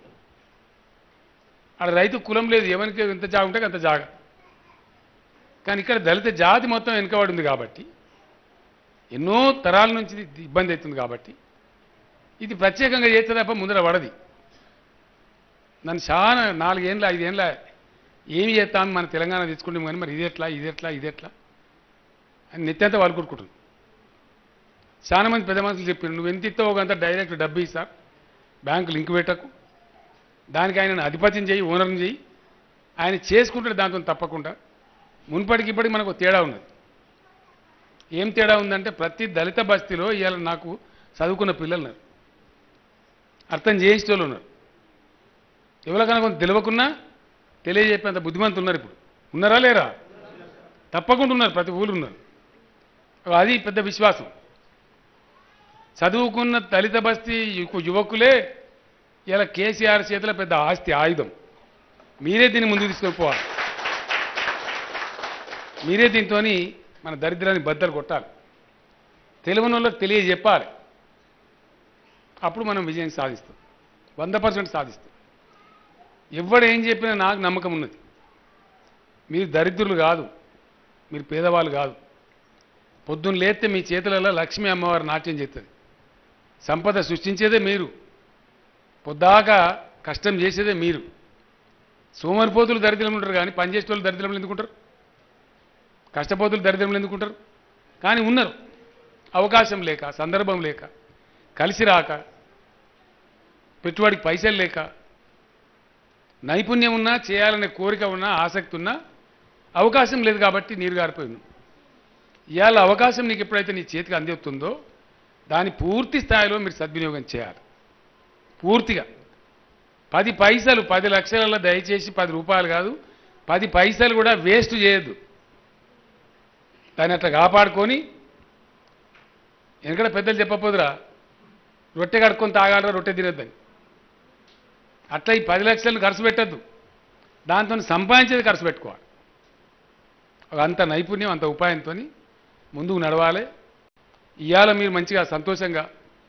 ఆడ రైతు కులం లేదు ఎవరికి ఎంత జాగ ఉంటే అంత జాగ కానీ ఇక్కడ దళిత జాతి మొత్తం వెనుకబడి ఉంది కాబట్టి ఎన్నో తరాల నుంచి ఇది ఇబ్బంది అవుతుంది కాబట్టి ఇది ప్రత్యేకంగా చేస్తే తప్ప ముందర పడది నన్ను చాలా నాలుగేళ్ళ ఐదేళ్ళ ఏమి చేస్తామని మన తెలంగాణ తీసుకుంటాం కానీ మరి ఇది ఎట్లా ఇది ఎట్లా ఇది ఎట్లా అని నెత్తంతా వాళ్ళు కొట్టుకుంటుంది చాలా మంది పెద్ద మనుషులు చెప్పారు నువ్వు ఎంత ఇస్తావో అంత డైరెక్ట్ డబ్బు ఇస్తా బ్యాంకు లింక్ పెట్టకు దానికి ఆయన అధిపత్యం చేయి ఓనర్ని చేయి ఆయన చేసుకుంటాడు దాంతో తప్పకుండా మున్పటికి ఇప్పటికి మనకు తేడా ఉన్నది ఏం తేడా ఉందంటే ప్రతి దళిత బస్తీలో ఇవాళ నాకు చదువుకున్న పిల్లలు ఉన్నారు అర్థం చేసేటోళ్ళు ఉన్నారు ఎవరికైనా కొంత తెలియకున్నా తెలియజెప్పేంత బుద్ధిమంతులు ఉన్నారు ఇప్పుడు ఉన్నారా లేరా తప్పకుండా ఉన్నారు ప్రతి ఊళ్ళు ఉన్నారు అది పెద్ద విశ్వాసం చదువుకున్న దళిత బస్తీ యువ- యువకులే ఇలా కేసీఆర్ చేతిలో పెద్ద ఆస్తి ఆయుధం మీరే దీన్ని ముందుకు తీసుకొని పోవాలి మీరే దీంతో మన దరిద్రాన్ని బద్దలు కొట్టాలి తెలియని వాళ్ళకి తెలియజెప్పాలి అప్పుడు మనం విజయం సాధిస్తాం వంద పర్సెంట్ సాధిస్తాం ఎవడు ఏం చెప్పినా నాకు నమ్మకం ఉన్నది మీరు దరిద్రులు కాదు మీరు పేదవాళ్ళు కాదు పొద్దున్న లేస్తే మీ చేతులలో లక్ష్మీ అమ్మవారు నాట్యం చేస్తుంది సంపద సృష్టించేదే మీరు పొద్దాక కష్టం చేసేదే మీరు సోమరిపోతులు దరిద్రం ఉంటారు కానీ పనిచేసేవాళ్ళు దరిద్రంలో ఎందుకుంటారు కష్టపోతులు దరిద్రంలో ఎందుకుంటారు కానీ ఉన్నారు అవకాశం లేక సందర్భం లేక కలిసి రాక పెట్టుబడికి పైసలు లేక నైపుణ్యం ఉన్నా చేయాలనే కోరిక ఉన్నా ఆసక్తి ఉన్నా అవకాశం లేదు కాబట్టి నీరు గారిపోయింది ఇవాళ అవకాశం నీకు ఎప్పుడైతే నీ చేతికి అందిస్తుందో దాని పూర్తి స్థాయిలో మీరు సద్వినియోగం చేయాలి పూర్తిగా పది పైసలు పది లక్షలలో దయచేసి పది రూపాయలు కాదు పది పైసలు కూడా వేస్ట్ చేయొద్దు దాన్ని అట్లా కాపాడుకొని ఎందుకంటే పెద్దలు చెప్పపోదురా రొట్టె కడుక్కొని తాగాలరా రొట్టె తినొద్దని అట్లా ఈ పది లక్షలు ఖర్చు పెట్టద్దు దాంతో సంపాదించేది ఖర్చు పెట్టుకోవాలి అంత నైపుణ్యం అంత ఉపాయంతో ముందుకు నడవాలి ఇవాళ మీరు మంచిగా సంతోషంగా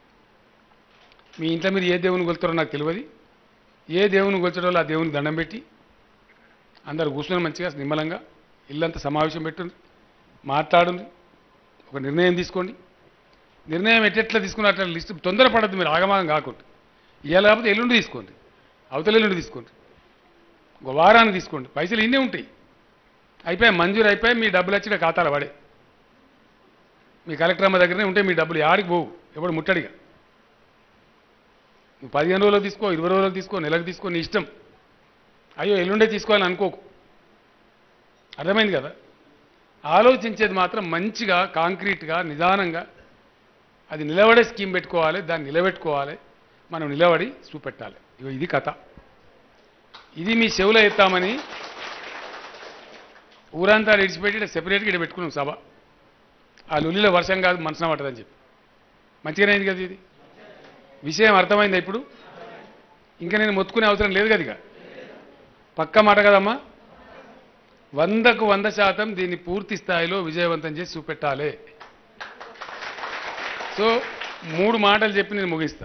మీ ఇంట్లో మీరు ఏ దేవుని కొలుతారో నాకు తెలియదు ఏ దేవుని కొలిచడో ఆ దేవునికి దండం పెట్టి అందరు కూర్చొని మంచిగా నిమ్మలంగా ఇల్లంతా సమావేశం పెట్టుండి మాట్లాడండి ఒక నిర్ణయం తీసుకోండి నిర్ణయం ఎట్టెట్లా తీసుకున్న అట్లా లిస్ట్ తొందరపడద్దు మీరు ఆగమాగం కాకుండా ఇవాళ కాకపోతే ఎల్లుండి తీసుకోండి అవతల ఎల్లుండి తీసుకోండి ఒక వారాన్ని తీసుకోండి పైసలు ఇన్నే ఉంటాయి అయిపోయి మంజూరు అయిపోయి మీ డబ్బులు వచ్చి నా ఖాతాలో పడే మీ కలెక్టర్ అమ్మ దగ్గరనే ఉంటే మీ డబ్బులు ఆడికి పోవు ఎవడు ముట్టడిగా నువ్వు పదిహేను రోజులు తీసుకో ఇరవై రోజులు తీసుకో నెలకు తీసుకో నీ ఇష్టం అయ్యో ఎల్లుండే తీసుకోవాలని అనుకోకు అర్థమైంది కదా ఆలోచించేది మాత్రం మంచిగా కాంక్రీట్గా నిదానంగా అది నిలబడే స్కీమ్ పెట్టుకోవాలి దాన్ని నిలబెట్టుకోవాలి మనం నిలబడి చూపెట్టాలి ఇగో ఇది కథ ఇది మీ చెవులో ఎత్తామని ఊరంతా ఇడిచిపెట్టి ఇక్కడ సెపరేట్గా ఇక్కడ పెట్టుకున్నాం సభ ఆ లులిలో వర్షం కాదు మనసున పట్టదని చెప్పి మంచిగానే అయింది కదా ఇది విషయం అర్థమైందా ఇప్పుడు ఇంకా నేను మొత్తుకునే అవసరం లేదు కదా ఇక పక్క మాట కదమ్మా వందకు వంద శాతం దీన్ని పూర్తి స్థాయిలో విజయవంతం చేసి చూపెట్టాలి సో మూడు మాటలు చెప్పి నేను ముగిస్తా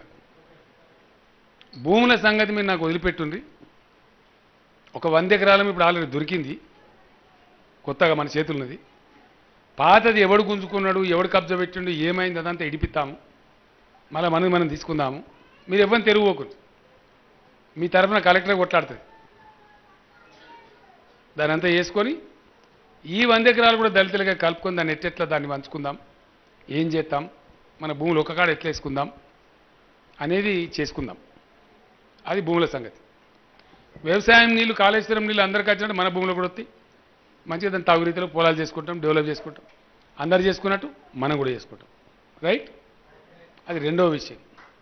భూముల సంగతి మీరు నాకు వదిలిపెట్టుండ్రి ఒక వంద ఎకరాలం ఇప్పుడు ఆల్రెడీ దొరికింది కొత్తగా మన చేతులున్నది పాతది ఎవడు గుంజుకున్నాడు ఎవడు కబ్జా పెట్టిండు ఏమైంది అదంతా ఇడిపిస్తాము మళ్ళీ మనం మనం తీసుకుందాము మీరు ఎవరిని తెరుగుపోకండి మీ తరఫున కలెక్టర్ కొట్లాడుతుంది దాని అంతా వేసుకొని ఈ వంద ఎకరాలు కూడా దళితులుగా కలుపుకొని దాన్ని ఎట్టెట్లా దాన్ని పంచుకుందాం ఏం చేస్తాం మన భూములు ఒక కాడ ఎట్లా వేసుకుందాం అనేది చేసుకుందాం అది భూముల సంగతి వ్యవసాయం నీళ్లు కాళేశ్వరం నీళ్ళు అందరికీ వచ్చినట్టు మన భూములు కూడా వస్తాయి మంచిగా దాన్ని తాగు రీతిలో పొలాలు చేసుకుంటాం డెవలప్ చేసుకుంటాం అందరు చేసుకున్నట్టు మనం కూడా చేసుకుంటాం రైట్ అది రెండవ విషయం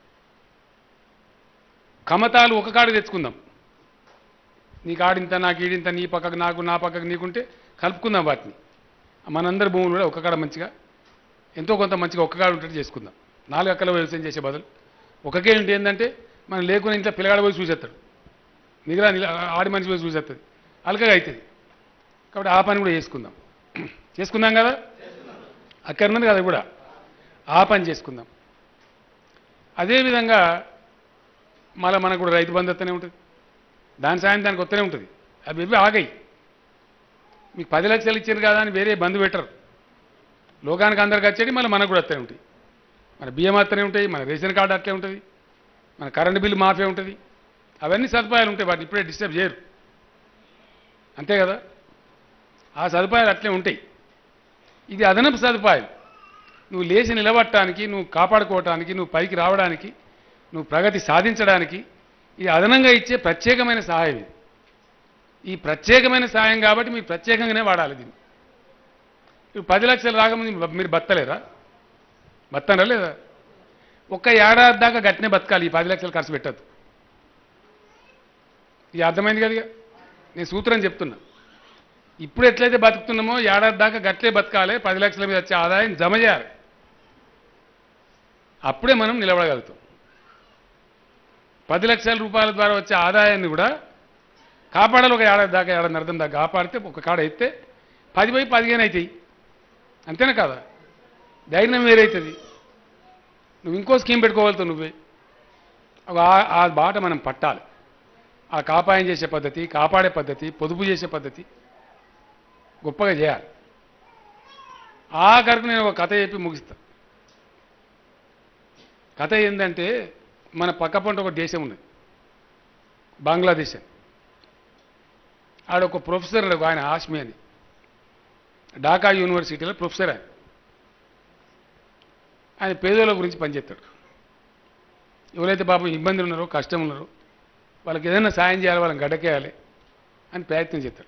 కమతాలు ఒక కాడ తెచ్చుకుందాం నీ కాడింత నాకు ఈడింత నీ పక్కకు నాకు నా పక్కకు నీకుంటే కలుపుకుందాం వాటిని మనందరి భూములు కూడా ఒక కాడ మంచిగా ఎంతో కొంత మంచిగా ఒక్క కాడ ఉంటే చేసుకుందాం నాలుగు అక్కల వ్యవసాయం చేసే బదులు ఒకకే ఉంటే ఏంటంటే మనం లేకుండా ఇంట్లో పిల్లగాడ పోయి చూసేస్తాడు మిగిలిన నిల- ఆడి మనిషి పోయి చూసేస్తుంది అలకగా అవుతుంది కాబట్టి ఆ పని కూడా చేసుకుందాం చేసుకుందాం కదా అక్కడ ఉన్నది కదా కూడా ఆ పని చేసుకుందాం అదేవిధంగా మళ్ళీ మనకు కూడా రైతు బంధు వస్తూనే ఉంటుంది దాని సాయం దానికి వస్తూనే ఉంటుంది అవి ఇవి ఆగాయి మీకు పది లక్షలు ఇచ్చారు కదా అని వేరే బంధు పెట్టరు లోకానికి అందరికి వచ్చేది మళ్ళీ మనకు కూడా వస్తూనే ఉంటాయి మన బియ్యం వస్తూనే ఉంటాయి మన రేషన్ కార్డు అట్లే ఉంటుంది మన కరెంటు బిల్లు మాఫీ ఉంటుంది అవన్నీ సదుపాయాలు ఉంటాయి వాటిని ఇప్పుడే డిస్టర్బ్ చేయరు అంతే కదా ఆ సదుపాయాలు అట్లే ఉంటాయి ఇది అదనపు సదుపాయం నువ్వు లేచి నిలబడటానికి నువ్వు కాపాడుకోవటానికి నువ్వు పైకి రావడానికి నువ్వు ప్రగతి సాధించడానికి ఇది అదనంగా ఇచ్చే ప్రత్యేకమైన సహాయం ఇది ఈ ప్రత్యేకమైన సహాయం కాబట్టి మీరు ప్రత్యేకంగానే వాడాలి దీన్ని ఇప్పుడు పది లక్షలు రాకముందు బ- మీరు బతలేరా బతనరా లేదా ఒక్క ఏడాది దాకా గట్టినే బతకాలి ఈ పది లక్షలు ఖర్చు పెట్టద్దు ఇది అర్థమైంది కదా ఇక? నేను సూత్రం చెప్తున్నా ఇప్పుడు ఎట్లయితే బతుకుతున్నామో ఏడాది దాకా గట్లే బతకాలి పది లక్షల మీద వచ్చే ఆదాయం జమ చేయాలి అప్పుడే మనం నిలబడగలుగుతాం పది లక్షల రూపాయల ద్వారా వచ్చే ఆదాయాన్ని కూడా కాపాడాలి ఒక ఏడాది దాకా ఏడాది అర్థం దాకా కాపాడితే ఒక కాడ ఎత్తే పది పోయి పదిహేను అవుతాయి అంతేనా కదా ధైర్యం వేరైతుంది నువ్వు ఇంకో స్కీమ్ పెట్టుకోగలుగుతావు నువ్వే ఒక ఆ- ఆ బాట మనం పట్టాలి ఆ కాపాయం చేసే పద్ధతి కాపాడే పద్ధతి పొదుపు చేసే పద్ధతి గొప్పగా చేయాలి ఆఖరికి నేను ఒక కథ చెప్పి ముగిస్తా కథ ఏంటంటే మన పక్క పంట ఒక దేశం ఉన్నది బంగ్లాదేశ్ అని ఆడ ఒక ప్రొఫెసర్ ఉన్నాడు, ఆయన హాష్మి అని ఢాకా యూనివర్సిటీలో ప్రొఫెసర్ ఆయన ఆయన పేదోళ్ళ గురించి పనిచేస్తాడు ఎవరైతే పాపం ఇబ్బందులు ఉన్నారో కష్టం ఉన్నారో వాళ్ళకి ఏదైనా సాయం చేయాలి వాళ్ళని గడ్డకేయాలి అని ప్రయత్నం చేస్తాడు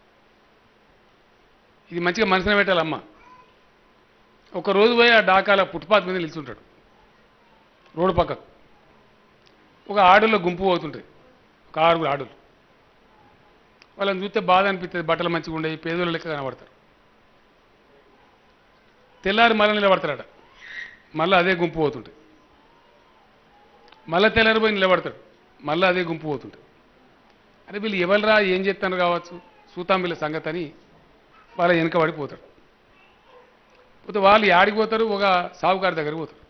ఇది మంచిగా మనసున పెట్టాలమ్మ ఒక రోజు పోయి ఆ డాకాల ఫుట్పాత్ మీద నిల్చుంటాడు రోడ్డు పక్కకు ఒక ఆడుల్లో గుంపు పోతుంటుంది ఒక ఆరుగురు ఆడులు వాళ్ళని చూస్తే బాధ అనిపిస్తుంది బట్టలు మంచిగా ఉండేవి పేదోళ్ళ లెక్క కనబడతారు తెల్లారి మళ్ళీ నిలబడతాడట మళ్ళీ అదే గుంపు పోతుంటుంది మళ్ళీ తెల్లారి పోయి నిలబడతాడు మళ్ళీ అదే గుంపు పోతుంటుంది అరే వీళ్ళు ఎవరురా ఏం చేస్తాను కావచ్చు సూతాం వీళ్ళ సంగతి అని వాళ్ళ వెనక పడిపోతాడు పోతే వాళ్ళు యాడికి పోతారు ఒక సావుకారి దగ్గరికి పోతారు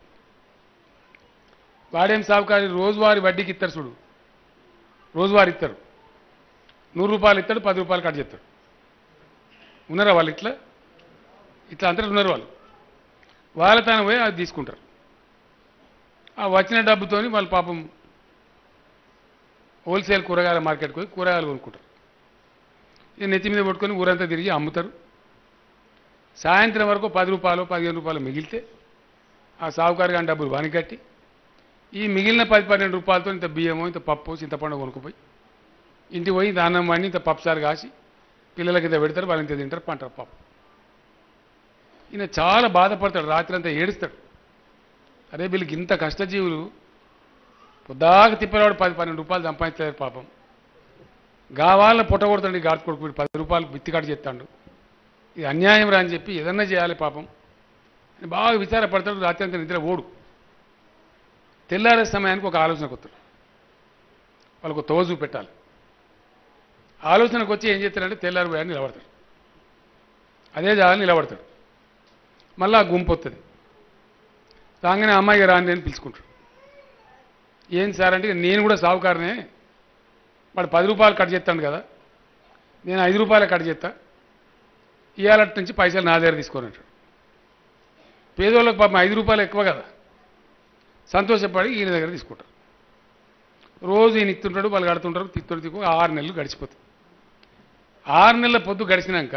వాడేం సావుకారి రోజువారి వడ్డీకి ఇస్తారు చూడు రోజువారి ఇస్తారు నూరు రూపాయలు ఇస్తాడు పది రూపాయలు కట్ చేస్తాడు ఉన్నారా వాళ్ళు ఇట్లా ఇట్లా అంతటా ఉన్నారు వాళ్ళు వాళ్ళ తన పోయి అది తీసుకుంటారు ఆ వచ్చిన డబ్బుతోని వాళ్ళు పాపం హోల్సేల్ కూరగాయల మార్కెట్కి పోయి కూరగాయలు కొనుక్కుంటారు ఈ నెత్తి మీద పట్టుకొని ఊరంతా తిరిగి అమ్ముతారు సాయంత్రం వరకు పది రూపాయలు పదిహేను రూపాయలు మిగిలితే ఆ సావుకారు కానీ డబ్బులు వానికి కట్టి ఈ మిగిలిన పది పన్నెండు రూపాయలతో ఇంత బియ్యమో ఇంత పప్పు చింతపండు కొనుక్కుపోయి ఇంటికి పోయి ఇంత అన్నం వండి ఇంత పప్పుసారు కాసి పిల్లలకి ఇంత పెడతారు వాళ్ళు ఇంత తింటారు పంటారు పప్పు ఈయన చాలా బాధపడతాడు రాత్రి అంతా ఏడుస్తాడు అరే వీళ్ళకి ఇంత కష్టజీవులు పొద్దాక తిప్పేవాడు పది పన్నెండు రూపాయలు సంపాదించలేరు పాపం గావాళ్ళని పుట్టగొడతాడు గాడి కొడుకు వీడు పది రూపాయలు బిత్తి కట్ చేస్తాడు ఇది అన్యాయం రా అని చెప్పి ఏదన్నా చేయాలి పాపం అని బాగా విచారపడతాడు రాత్రి అంతా నిద్ర ఓడు తెల్లారే సమయానికి ఒక ఆలోచనకు వస్తాడు వాళ్ళకు తోజు పెట్టాలి ఆలోచనకు వచ్చి ఏం చేస్తాడంటే తెల్లారి పోయాడు నిలబడతాడు అదే జాగాలో నిలబడతాడు మళ్ళీ ఆ గుంపు వస్తుంది రాగానే అమ్మాయి రాని అని పిలుచుకుంటాడు ఏం సార్ అంటే నేను కూడా సావుకారనే వాడు పది రూపాయలు కట్ చేస్తాడు కదా నేను ఐదు రూపాయలు కట్ చేస్తా ఇవాళ నుంచి పైసలు నా దగ్గర తీసుకొని అంటాడు పేదోళ్ళకి పాపం ఐదు రూపాయలు ఎక్కువ కదా సంతోషపడి ఈయన దగ్గర తీసుకుంటారు రోజు ఈయన ఇస్తుంటాడు వాళ్ళు కడుతుంటారు తిత్తుడు తిక్కు ఆరు నెలలు గడిచిపోతాయి ఆరు నెలల పొద్దు గడిచినాక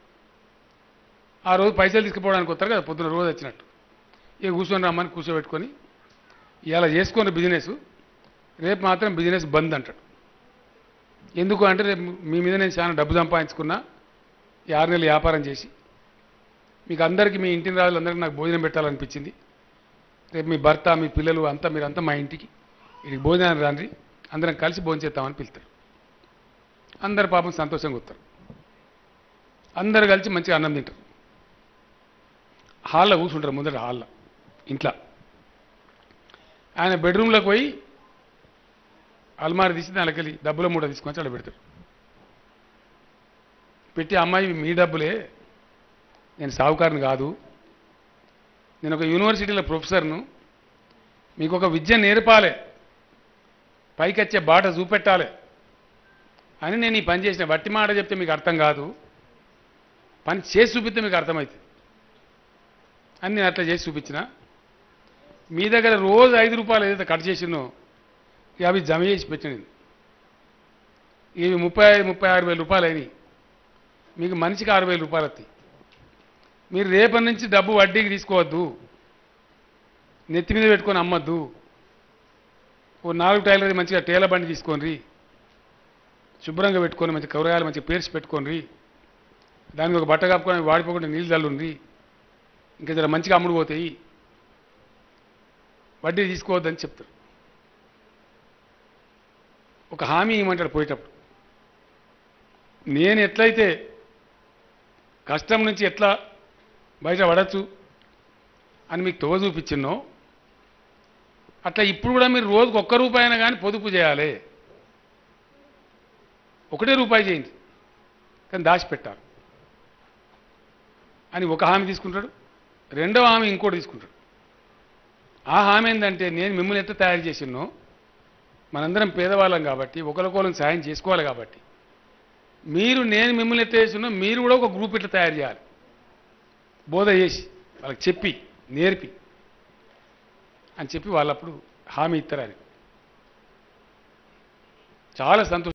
ఆ రోజు పైసలు తీసుకుపోవడానికి వస్తారు కదా పొద్దున రోజు వచ్చినట్టు ఇక కూర్చొని రమ్మని కూర్చోబెట్టుకొని ఇలా చేసుకున్న బిజినెస్ రేపు మాత్రం బిజినెస్ బంద్ అంటాడు ఎందుకు అంటే రేపు మీ మీద నేను చాలా డబ్బు సంపాదించుకున్నా ఈ ఆరు నెలలు వ్యాపారం చేసి మీకు అందరికీ మీ ఇంటిని రాజులందరికీ నాకు భోజనం పెట్టాలనిపించింది రేపు మీ భర్త మీ పిల్లలు అంతా మీరంతా మా ఇంటికి ఇక్కడికి భోజనాన్ని రండి అందరం కలిసి భోజనం చేద్దామని పిలుతారు అందరు పాపం సంతోషంగా వస్తారు అందరు కలిసి మంచిగా అన్నం తింటారు హాల్లో కూర్చుంటారు ముందర హాల్లో ఇంట్లో ఆయన బెడ్రూమ్లోకి పోయి అల్మారి తీసి దానికెళ్ళి డబ్బుల మూట తీసుకొని వచ్చి అక్కడ పెడతారు పెట్టి అమ్మాయి మీ డబ్బులే నేను సావుకారుని కాదు నేను ఒక యూనివర్సిటీలో ప్రొఫెసర్ను మీకు ఒక విద్య నేర్పాలి పైకి వచ్చే బాట చూపెట్టాలి అని నేను ఈ పని చేసిన వట్టి మాట చెప్తే మీకు అర్థం కాదు పని చేసి చూపిస్తే మీకు అర్థమవుతుంది అని నేను అట్లా చేసి చూపించిన మీ దగ్గర రోజు ఐదు రూపాయలు ఏదైతే కట్ చేసినో ఇక అవి జమ చేసి పెట్టిన నేను. ఇవి ముప్పై ఐదు ముప్పై ఆరు వేల రూపాయలు అయినాయి మీకు మనిషికి ఆరు వేల రూపాయలు వస్తాయి మీరు రేపటి నుంచి డబ్బు వడ్డీకి తీసుకోవద్దు నెత్తి మీద పెట్టుకొని అమ్మద్దు ఓ నాలుగు టైలర్ మంచిగా టేల బండి తీసుకొని శుభ్రంగా పెట్టుకొని మంచి కూరగాయలు మంచిగా పేర్చి పెట్టుకొని దానికి ఒక బట్ట కప్పుకొని వాడిపోకుండా నీళ్ళు చల్లుండి ఇంకా జర మంచిగా అమ్ముడు పోతాయి వడ్డీ తీసుకోవద్దని చెప్తారు ఒక హామీ ఇవ్వమంటాడు పోయేటప్పుడు నేను ఎట్లయితే కష్టం నుంచి ఎట్లా బయట పడచ్చు అని మీకు తోవ చూపించిన్నో అట్లా ఇప్పుడు కూడా మీరు రోజుకు ఒక్క రూపాయి అయినా కానీ పొదుపు చేయాలి ఒకటే రూపాయి చేయండి కానీ దాచిపెట్టాలి అని ఒక హామీ తీసుకుంటాడు రెండవ హామీ ఇంకోటి తీసుకుంటాడు ఆ హామీ ఏంటంటే నేను మిమ్మల్ని ఎట్లా తయారు చేసినో మనందరం పేదవాళ్ళం కాబట్టి ఒకరికొకరికి సాయం చేసుకోవాలి కాబట్టి మీరు నేను మిమ్మల్ని ఎట్లా చేసినో మీరు కూడా ఒక గ్రూప్ ఇట్లా తయారు చేయాలి బోధ చేసి వాళ్ళకి చెప్పి నేర్పి అని చెప్పి వాళ్ళప్పుడు హామీ ఇస్తారు అది చాలా సంతోషం